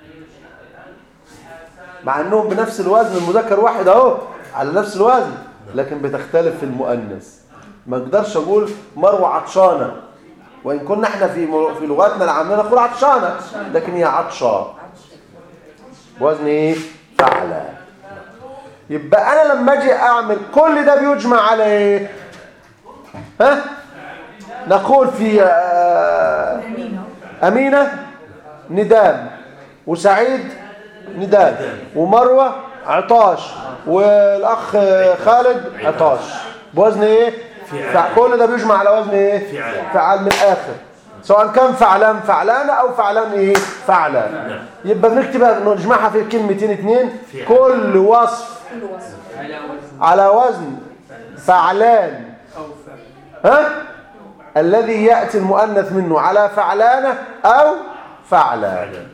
مع انهم بنفس الوزن المذكر واحد اهو على نفس الوزن لكن بتختلف في المؤنث ما اقدرش اقول مروه عطشانه وان كنا احنا في مر- في لغاتنا العاميه نقول عطشانه لكن هي عطشا وزن ايه فعلى يبقى انا لما اجي اعمل كل ده بيجمع على ايه ها نقول في آه، أمينة ندام وسعيد ندام ومروة عطاش والأخ خالد عطاش بوزن إيه؟ فعال. فع- كل ده بيجمع على وزن إيه؟ فعال. فعال من الآخر سواء كان فعلان فعلانة أو فعلان إيه؟ فعلان نعم يبقى بنكتبها نجمعها في كلمتين اتنين فعال. كل وصف كل وصف على وزن على وزن فعلان أو فعل ها الذي يأتي المؤنث منه على فعلانة أو فعلان فعلان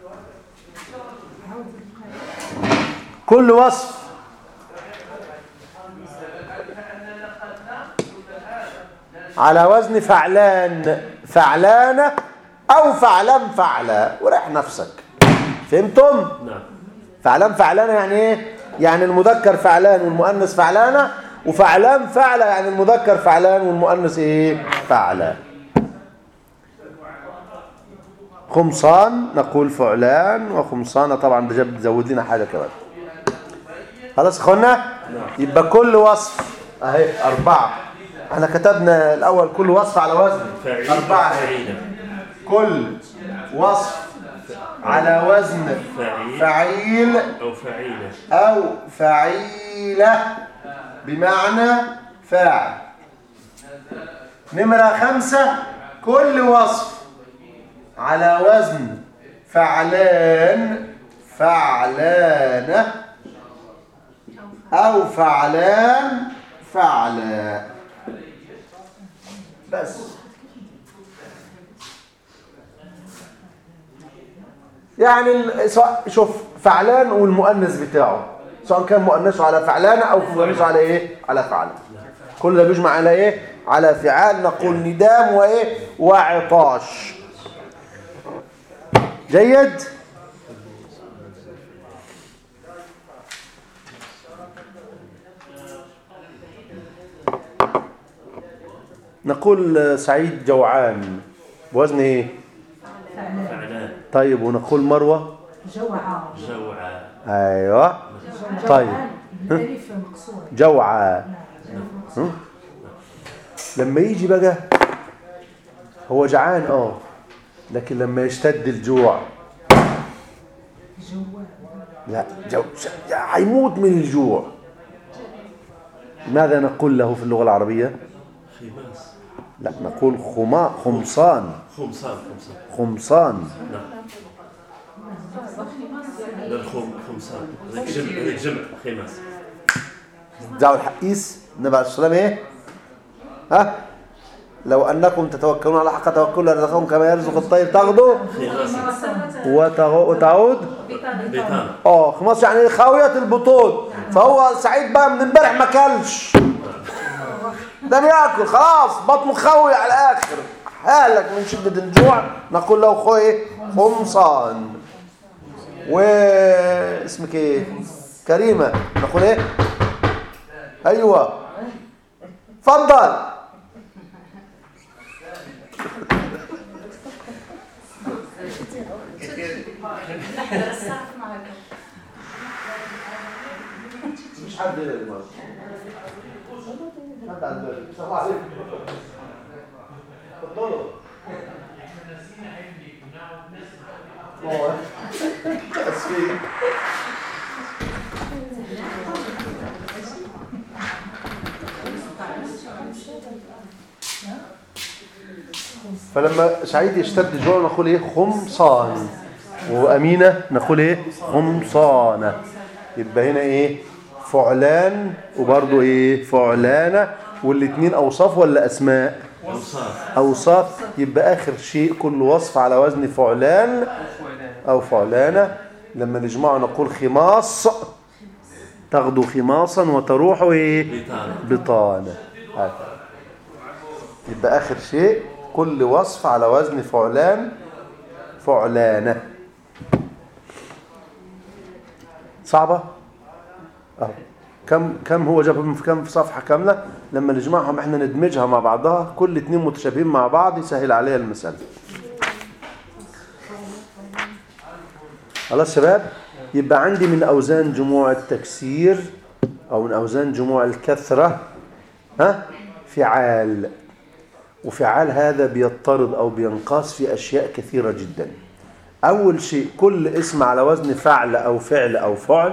كل وصف على وزن فعلان فعلانة أو فعلان فعلة وريح نفسك فهمتم؟ نعم فعلان فعلانة يعني ايه؟ يعني المذكر فعلان والمؤنث فعلانة وفعلان فعلة يعني المذكر فعلان والمؤنث ايه؟ فعلة خمصان نقول فعلان وخمصانة طبعا ده جاب زود لنا حاجة كمان خلاص يا اخوانا يبقى كل وصف اهي أربعة احنا كتبنا الأول كل وصف على وزن فاعل أربعة فاعلة كل وصف على وزن فاعل فعيل أو فعيلة أو فعيلة بمعنى فاعل نمرة خمسة كل وصف على وزن فعلان فعلانة أو فعلان فعلا بس يعني ال- سواء شوف فعلان والمؤنث بتاعه سواء كان مؤنثه على فعلانة أو مؤنثه على إيه؟ على فعلة كل ده بيجمع على إيه؟ على فعال نقول ندام وإيه؟ وعطاش جيد؟ نقول آه، سعيد جوعان بوزن ايه فعلان طيب ونقول مروة جوعة جوعة ايوه طيب. الألف مقصورة جوعة هم؟ لما يجي بقى هو جعان اه لكن لما يشتد الجوع جوع لا جو ش- هيموت من الجوع ماذا نقول له في اللغة العربية خماس لا نقول خما خمصان خمسان خمسان خمصان نعم لا الخم خمسان هذاك جمع هذاك جمع خماس دعوا الحقيس النبي عليه الصلاة والسلام ايه ها لو انكم تتوكلون على حق توكل لرزقكم كما يرزق الطير تغدو خماس وتغ- وتعود بيتان اه خلاص يعني خاوية البطون فهو سعيد بقى من امبارح ما كلش ده بياكل خلاص بطنه خاوي على الاخر هالك من شدة الجوع نقول له خو ايه خمصان و اسمك ايه كريمة نقول ايه ايوه اتفضل الصرف معك مش حد حد على الباب السلام عليكم اتفضلوا هو اسفين فلما سعيد يشتد الجوع نقول ايه خمصان وأمينة نقول ايه خمصانة يبقى هنا ايه فعلان وبرضه ايه فعلانة والاتنين اوصاف ولا اسماء أوصاف اوصاف يبقى اخر شيء كل وصف على وزن فعلان او فعلانة لما نجمعه نقول خماص تغدو خماصا وتروح ايه بيتان بطانة هكذا يبقى آخر شيء كل وصف على وزن فعلان فعلانة صعبة؟ أه. كم كم هو جابهم في كم في صفحة كاملة لما نجمعهم احنا ندمجها مع بعضها كل اتنين متشابهين مع بعض يسهل عليها المسألة خلاص شباب يبقى عندي من أوزان جموع التكسير أو من أوزان جموع الكثرة ها فعال وفعال هذا بيضطرد أو بينقاس في أشياء كثيرة جدا أول شيء كل اسم على وزن فعل أو فعل أو فعل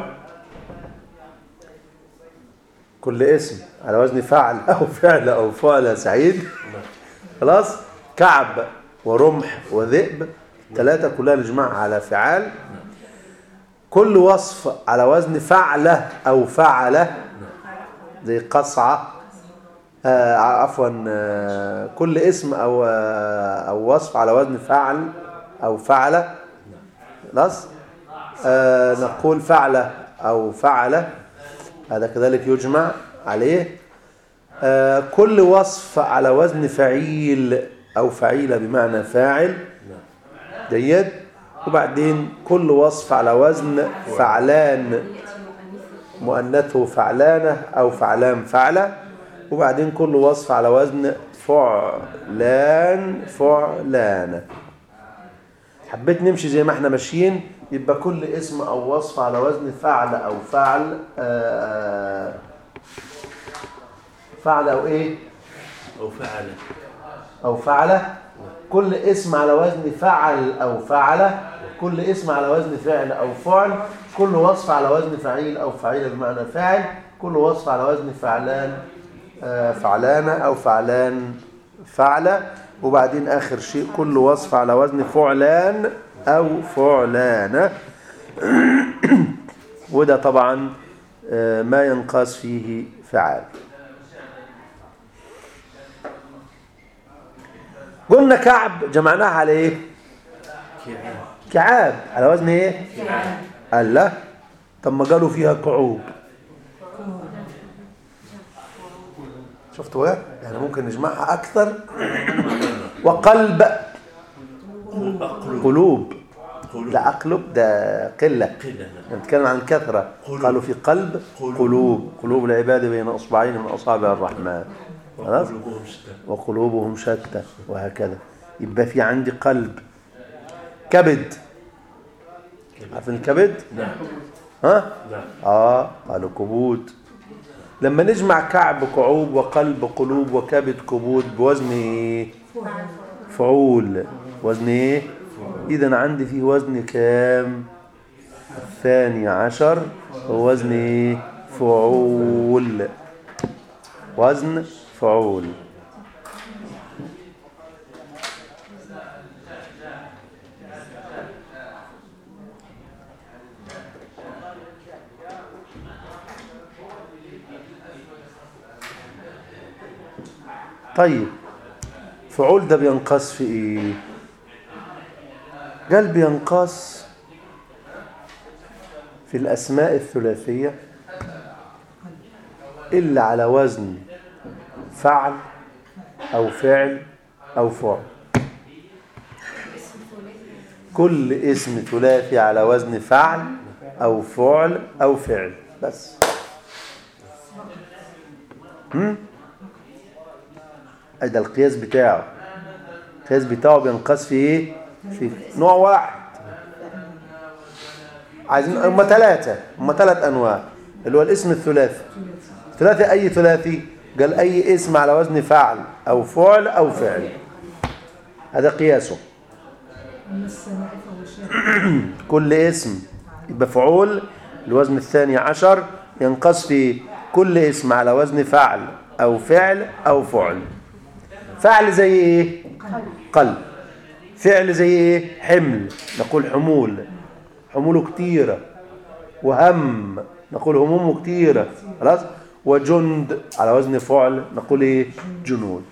كل اسم على وزن فعل أو فعل أو فعل يا سعيد خلاص كعب ورمح وذئب ثلاثة كلها نجمعها على فعال كل وصف على وزن فعلة أو فعلة زي قصعة آه عفوا آه كل اسم أو آه أو وصف على وزن فعل أو فعلة خلاص آه نقول فعلة أو فعلة هذا كذلك يجمع عليه آه كل وصف على وزن فعيل أو فعيلة بمعنى فاعل نعم جيد وبعدين كل وصف على وزن فعلان مؤنثه فعلانة أو فعلان فعلة وبعدين كل وصف على وزن فعلان فعلانة حبيت نمشي زي ما احنا ماشيين يبقى كل اسم أو وصف على وزن فعل أو فعل آه، فعل أو إيه أو فعل أو فعلة كل اسم على وزن فعل أو فعلة كل اسم على وزن فعل أو فعل كل وصف على وزن فعيل أو فعيلة بمعنى فاعل كل وصف على وزن فعلان آه، فعلانة أو فعلان فعلة وبعدين آخر شيء كل وصف على وزن فعلان أو فعلانة وده طبعا آه، ما ينقاس فيه فعال قلنا كعب جمعناها على ايه كعاب كعاب على وزن ايه كعاب قال لا طب ما قالوا فيها كعوب شفتوا ايه يعني ممكن نجمعها اكثر وقلب أقلب قلوب قلوب لا اقلب ده قله قلة نعم. نتكلم عن الكثره قلوب. قالوا في قلب قلوب. قلوب قلوب العباد بين اصبعين من اصابع الرحمن خلاص وقلوبهم شتى وقلوبهم شتى وهكذا يبقى في عندي قلب كبد عارفين الكبد نعم ها نعم اه قالوا كبود لما نجمع كعب كعوب وقلب قلوب وكبد كبود بوزن ايه فعول وزن ايه اذا عندي فيه وزن كام الثاني عشر هو وزن ايه فعول وزن فعول طيب فعول ده بينقص في ايه قال بينقص في الاسماء الثلاثيه الا على وزن فعل او فعل او فعل كل اسم ثلاثي على وزن فعل او فعل او فعل بس هم؟ ده القياس بتاعه القياس بتاعه بينقاس في ايه في نوع واحد عايزين هم ثلاثة هم ثلاث انواع اللي هو الاسم الثلاثي ثلاثي اي ثلاثي قال اي اسم على وزن فعل او فعل او فعل هذا قياسه من السماء فهو شاهد كل اسم يبقى فعول الوزن الثاني عشر ينقص في كل اسم على وزن فعل أو فعل أو فعل فعل زي إيه؟ قلب فعل زي إيه؟ حمل نقول حمول حموله كتيرة وهم نقول همومه كتيرة خلاص وجند على وزن فعل نقول إيه؟ جنود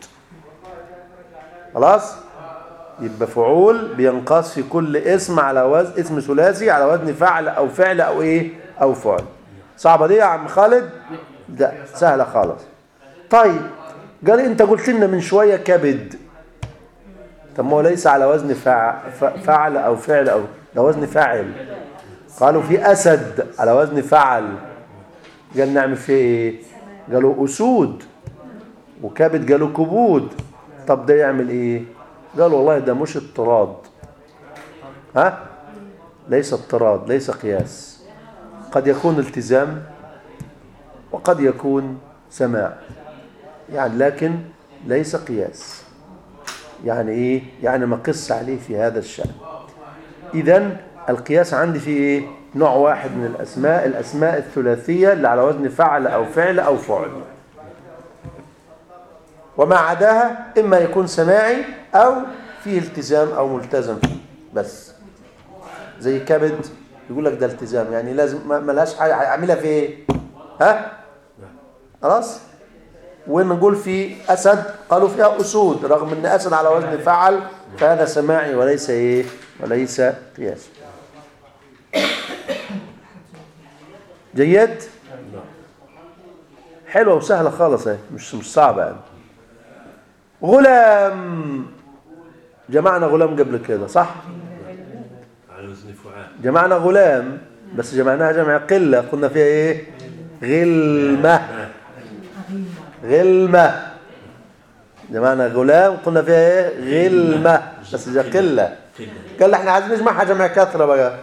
خلاص يبقى فعول بينقص في كل اسم على وزن اسم ثلاثي على وزن فعل او فعل او ايه او فعل صعبه دي يا عم خالد لا سهله خالص طيب قال انت قلت لنا من شويه كبد طب ما هو ليس على وزن فع- ف- فعل او فعل او ده وزن فاعل قالوا في اسد على وزن فعل قال نعمل فيه ايه قالوا اسود وكبد قالوا كبود طب ده يعمل ايه قال والله ده مش اضطراد ها ليس اضطراد ليس قياس قد يكون التزام وقد يكون سماع يعني لكن ليس قياس يعني ايه يعني ما قص عليه في هذا الشأن اذا القياس عندي في ايه نوع واحد من الاسماء الاسماء الثلاثيه اللي على وزن فعل او فعل او فعل وما عداها إما يكون سماعي أو فيه التزام أو ملتزم فيه بس زي كبد يقول لك ده التزام يعني لازم ما ما لهاش حاجة هيعملها في إيه ها خلاص ونقول في أسد قالوا فيها أسود رغم أن أسد على وزن فعل فهذا سماعي وليس إيه وليس قياس جيد حلوة وسهلة خالص اهي مش مش صعبة يعني غلام جمعنا غلام قبل كده صح على وزن فعال جمعنا غلام بس جمعناها جمع قلة قلنا فيها ايه غلمة آه. غلمة جمعنا غلام قلنا فيها ايه غلمة بس ده قلة قلة قال احنا عايزين نجمعها جمع كثرة بقى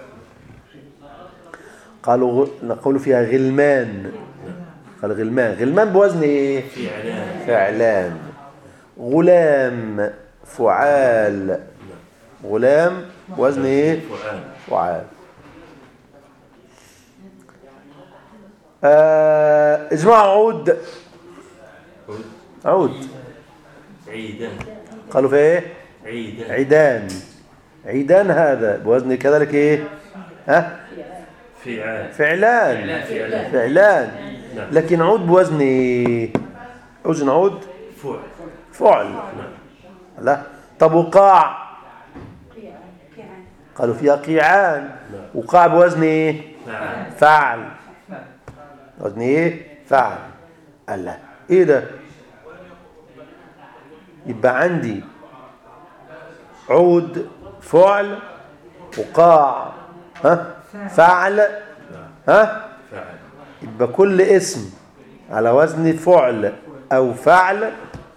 قالوا غ... نقول فيها غلمان قال غلمان غلمان بوزن ايه في علام فعلان غلام فعال غلام وزن ايه فعال فعال آه اجماع عود عود عود عيدان قالوا في ايه عيدان عيدان عيدان هذا بوزن كذلك ايه ها فعال فعلان فعلان فعلان نعم لكن عود بوزن ايه وزن عود فعل فعل نعم لا طب وقاع كيعان قالوا فيها قيعان وقاع بوزن ايه فعال فعل وزن ايه فعل قال لا ايه ده يبقى عندي عود فعل وقاع ها فعل ها فعل يبقى كل اسم على وزن فعل او فعل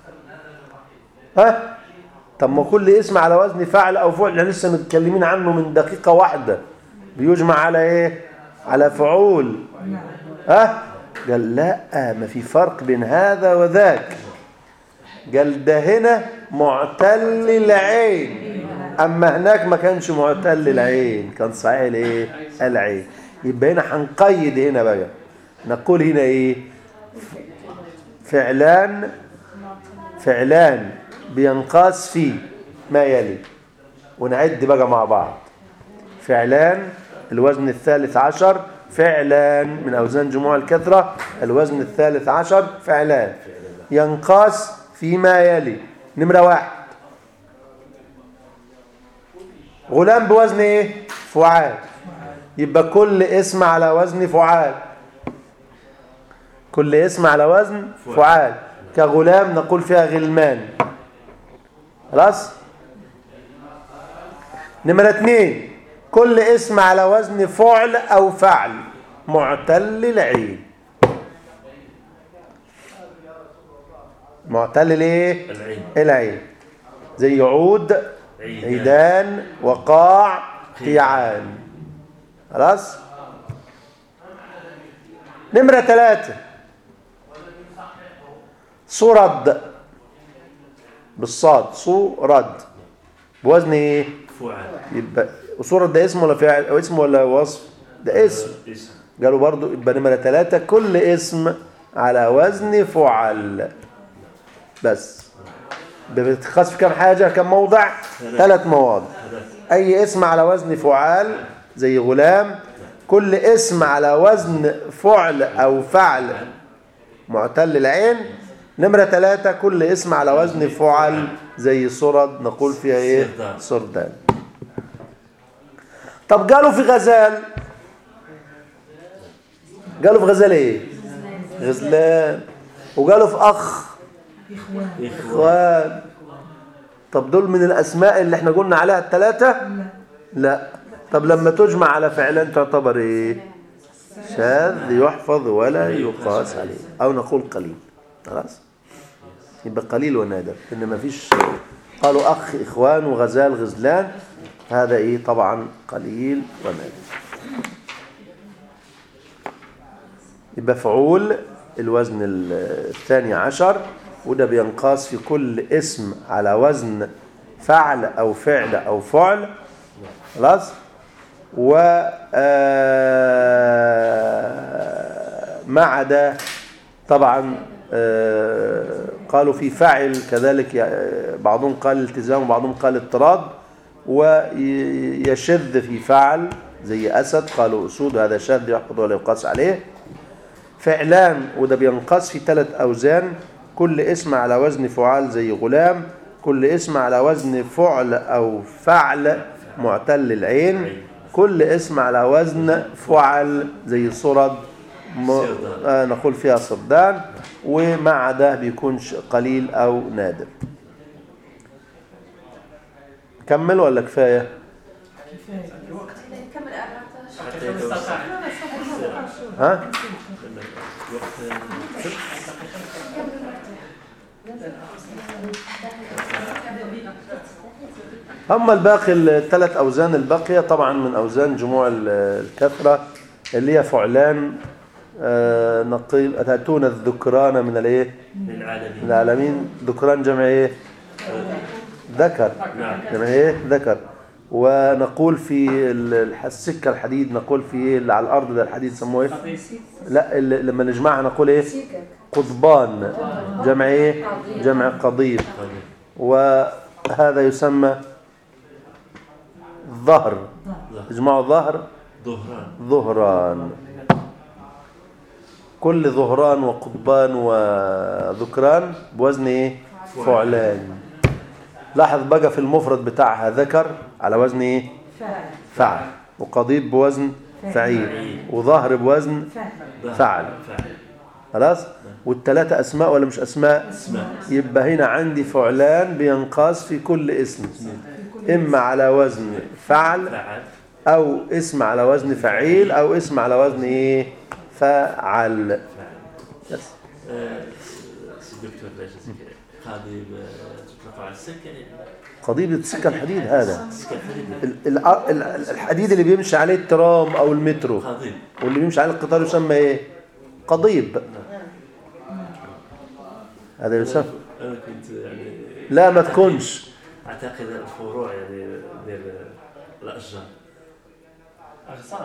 ها طب ما كل اسم على وزن فعل او فعل احنا لسه متكلمين عنه من دقيقة واحدة بيجمع على ايه على فعول ها قال لا ما في فرق بين هذا وذاك قال ده هنا معتل العين اما هناك ما كانش معتل العين كان صحيح الايه العين يبقى هنا هنقيد هنا بقى نقول هنا ايه فعلان فعلان بينقاس في ما يلي ونعد بقى مع بعض فعلان الوزن الثالث عشر فعلان من أوزان جموع الكثرة الوزن الثالث عشر فعلان ينقاس فيما يلي نمرة واحد غلام بوزن ايه فعال يبقى كل اسم على وزن فعال كل اسم على وزن فعال كغلام نقول فيها غلمان خلاص نمرة اتنين كل اسم على وزن فعل أو فعل معتل العين معتل الايه العين العين زي عود عيدان عيدان وقاع قيعان خلاص نمرة ثلاثة صرد بالصاد صورد بوزن ايه فعال يبقى صورد ده اسم ولا فعل او اسم ولا وصف ده اسم اسم قالوا برضو يبقى نمرة ثلاثة كل اسم على وزن فعل بس بتخص في كم حاجة كم موضع ثلاث مواضع ثلاث أي اسم على وزن فعال زي غلام كل اسم على وزن فعل أو فعل معتل العين نمرة ثلاثة كل اسم على وزن فعل زي صرد نقول فيها ايه سردان. سردان طب قالوا في غزال قالوا في غزال ايه غزلان وقالوا في اخ إخوان إخوة اخوان طب دول من الاسماء اللي احنا قلنا عليها الثلاثه لا لا طب لما تجمع على فعلان تعتبر ايه شاذ يحفظ ولا يقاس عليه او نقول قليل خلاص يبقى قليل ونادر ان ما فيش قالوا اخ اخوان وغزال غزلان هذا ايه طبعا قليل ونادر يبقى فعول الوزن الثاني عشر وده بينقاس في كل اسم على وزن فعل او فعل او فعل خلاص و آه، ما عدا طبعا آه، قالوا في فاعل كذلك ي- بعضهم قال التزام وبعضهم قال اضطراد ويشذ في فعل زي أسد قالوا أسود هذا شاذ يحفظ ولا يقاس عليه فعلان وده بينقص في ثلاث أوزان كل اسم على وزن فعال زي غلام كل اسم على وزن فعل أو فعل معتل العين كل اسم على وزن فعل زي صرد م... سردان. آه نقول فيها صردان ومع ده بيكون ش- قليل أو نادر كمل ولا كفاية كفايه نكمل 14 حتى يتوسع ها وقت أما الباقي الثلاث أوزان الباقية طبعا من أوزان جموع ال- الكثرة اللي هي فعلان آه نقيل أتأتون الذكران من الإيه من من العالمين العالمين ذكران جمع إيه ذكر نعم جمع إيه ذكر ونقول في ال- الح- السكة الحديد نقول في إيه اللي على الأرض ده الحديد يسموه إيه لا اللي لما نجمعها نقول إيه قضبان جمع إيه جمع قضيب قليل. وهذا يسمى ظهر ظهر. اجمعوا ظهر ظهران ظهران كل ظهران وقضبان وذكران بوزن ايه فعلان لاحظ بقى في المفرد بتاعها ذكر على وزن ايه فاعل فعل وقضيب بوزن فعيل وظهر بوزن فاعل فعل. فعل خلاص والثلاثة أسماء ولا مش أسماء اسماء يبقى هنا عندي فعلان بينقاس في كل اسم إما على وزن فعل فعل أو اسم على وزن فعيل أو اسم على وزن إيه فعل فعل بس. آه، سي دكتور لا يجزيك قاضي آه، تطلق على السكة يعني قضيب السكة الحديد هذا السكة الحديد ال- ال- ال- الحديد اللي بيمشي عليه الترام أو المترو قاضي واللي بيمشي عليه القطار يسمى إيه قضيب هذا يسمى أنا كنت يعني لا ما تكونش أعتقد الفروع يعني ديال الأشجار أغصان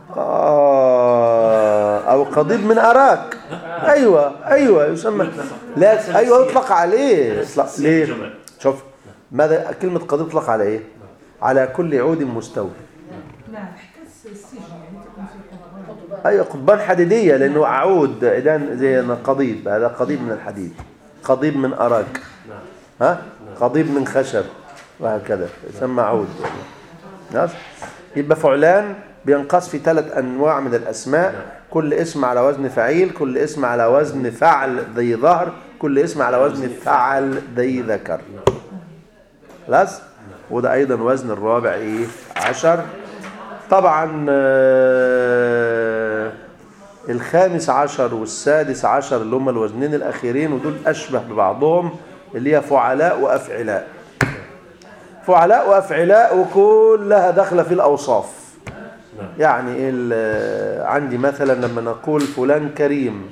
آه أو قضيب من أراك أيوة أيوة يسمى لا أيوة يطلق عليه يطلق ليه جمع. شوف ماذا كلمة قضيب تطلق على إيه على كل عود مستوي لا حتى السجن يعني تكون في قضبان أيوة قضبان حديدية لأنه عود عيدان زي قضيب هذا قضيب من الحديد قضيب من أراك نعم ها قضيب من خشب وهكذا يسمى عود نعم يبقى فعلان بينقص في ثلاث أنواع من الأسماء كل اسم على وزن فعيل كل اسم على وزن فعل ذي ظهر كل اسم على وزن فعل ذي ذكر خلاص وده أيضا وزن الرابع إيه عشر طبعا آه، الخامس عشر والسادس عشر اللي هم الوزنين الأخيرين ودول أشبه ببعضهم اللي هي فعلاء وأفعلاء فعلاء وأفعلاء وكلها داخلة في الأوصاف نعم يعني ال- عندي مثلا لما نقول فلان كريم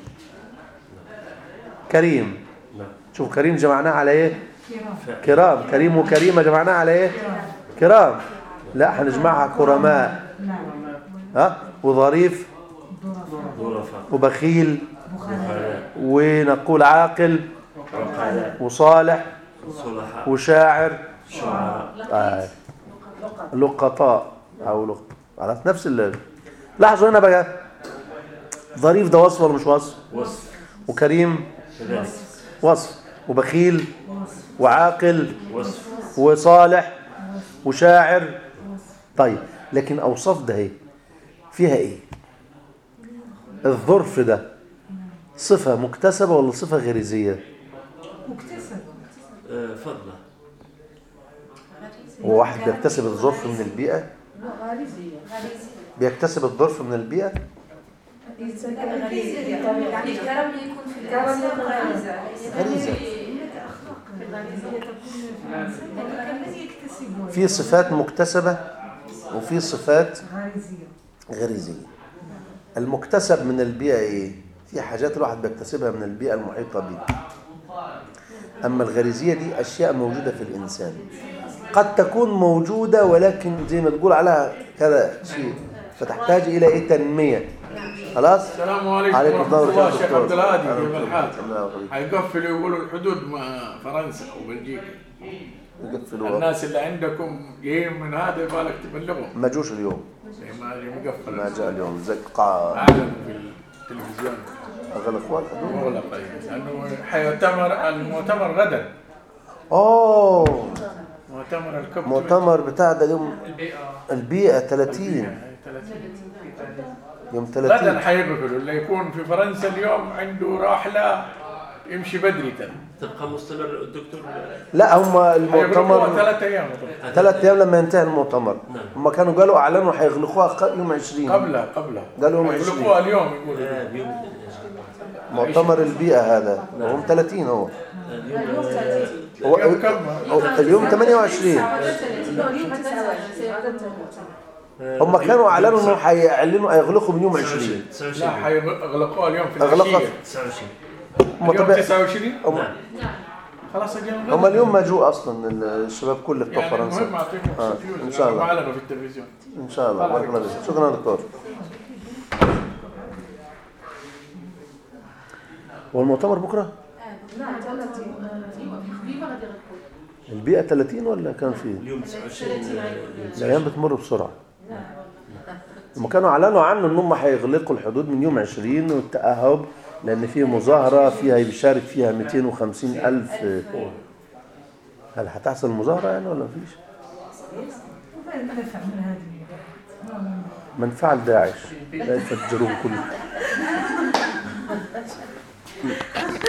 كريم نعم شوف كريم جمعناه على ايه كرام فعل كرام كريم وكريمة جمعناها على ايه كرام لا هنجمعها كرماء نعم ها وظريف ظرفاء ظرفاء وبخيل بخلاء بخلاء ونقول عاقل عقلاء وصالح صلحاء وشاعر شعراء آه. لقطاء او لق... خلاص نفس ال لاحظوا هنا بقى ظريف ده وصف ولا مش وصف وصف وكريم كذلك وصف وبخيل وصف وعاقل وصف وصالح وشاعر طيب لكن اوصاف ده ايه فيها ايه الظرف ده صفة مكتسبة ولا صفة غريزية مكتسب آه، فضلة هو واحد بيكتسب الظرف من البيئة غريزية بيكتسب الظرف من البيئة يعني الكرم يكون في الإنسان غريزة غريزة غريزية تكون في الإنسان ولكن الذي يكتسبها في صفات مكتسبة وفي صفات غريزية غريزية المكتسب من البيئة ايه في حاجات الواحد بيكتسبها من البيئة المحيطة به أما الغريزية دي أشياء موجودة في الإنسان قد تكون موجودة ولكن زي ما تقول عليها كذا شيء فتحتاج إلى إيه تنمية خلاص السلام عليكم عليكم ورحمة السلام الله ورحمة شيخ عبد الهادي كيف الحال؟ الله يخليك. حيقفلوا يقولوا الحدود مع فرنسا وبلجيكا يقفلوا الناس اللي عندكم جايين من هذا يبغالك تبلغهم ما جوش اليوم زي ما مقفل ما جاء اليوم زي قاع اعلن في التلفزيون أغلى إخوان مغلق لانه حيؤتمر المؤتمر غدا أوه مؤتمر الكوب مؤتمر بتاع ده يوم البيئة البيئة 30 30 يوم 30 غدا حيقفلوا اللي يكون في فرنسا اليوم عنده رحلة يمشي بدري ترى تبقى مستمر الدكتور لا هم حيغلقوها المؤتمر ثلاث أيام أظن. ثلاث ايام لما ينتهي المؤتمر نعم. هم كانوا قالوا اعلنوا حيغلقوها ق- يوم 20 قبلها قبلها قالوا يوم 20 يغلقوها اليوم يقولوا آه، اليوم مؤتمر البيئة هذا هم 30 هو اليوم هو اليوم كم؟ هو اليوم 28 هم كانوا اعلنوا انه حيعلنوا هيغلقوا من يوم 20 29 لا 29 حيغلقوها اليوم في أغلقها العشية 29 هم اليوم طبيعي 29 هم, نعم خلاص اليوم هم غدا. اليوم ما جو اصلا الشباب كله بتوع يعني المهم فرنسا اعطيكم آه، سكيوز إن شاء الله. ما اعلنوا في التلفزيون ان شاء الله بارك الله فيك شكرا دكتور هو المؤتمر بكره نعم 30 خفيفه غادي غتكون البيئة 30 ولا كان فيه اليوم 29 الايام بتمر بسرعة هم كانوا اعلنوا عنه ان هم هيغلقوا الحدود من يوم 20 والتأهب لان في مظاهرة فيها بيشارك فيها 250 الف هل هتحصل مظاهرة يعني ولا مفيش؟ نفع من هذه من فعل داعش لا يفجروه كله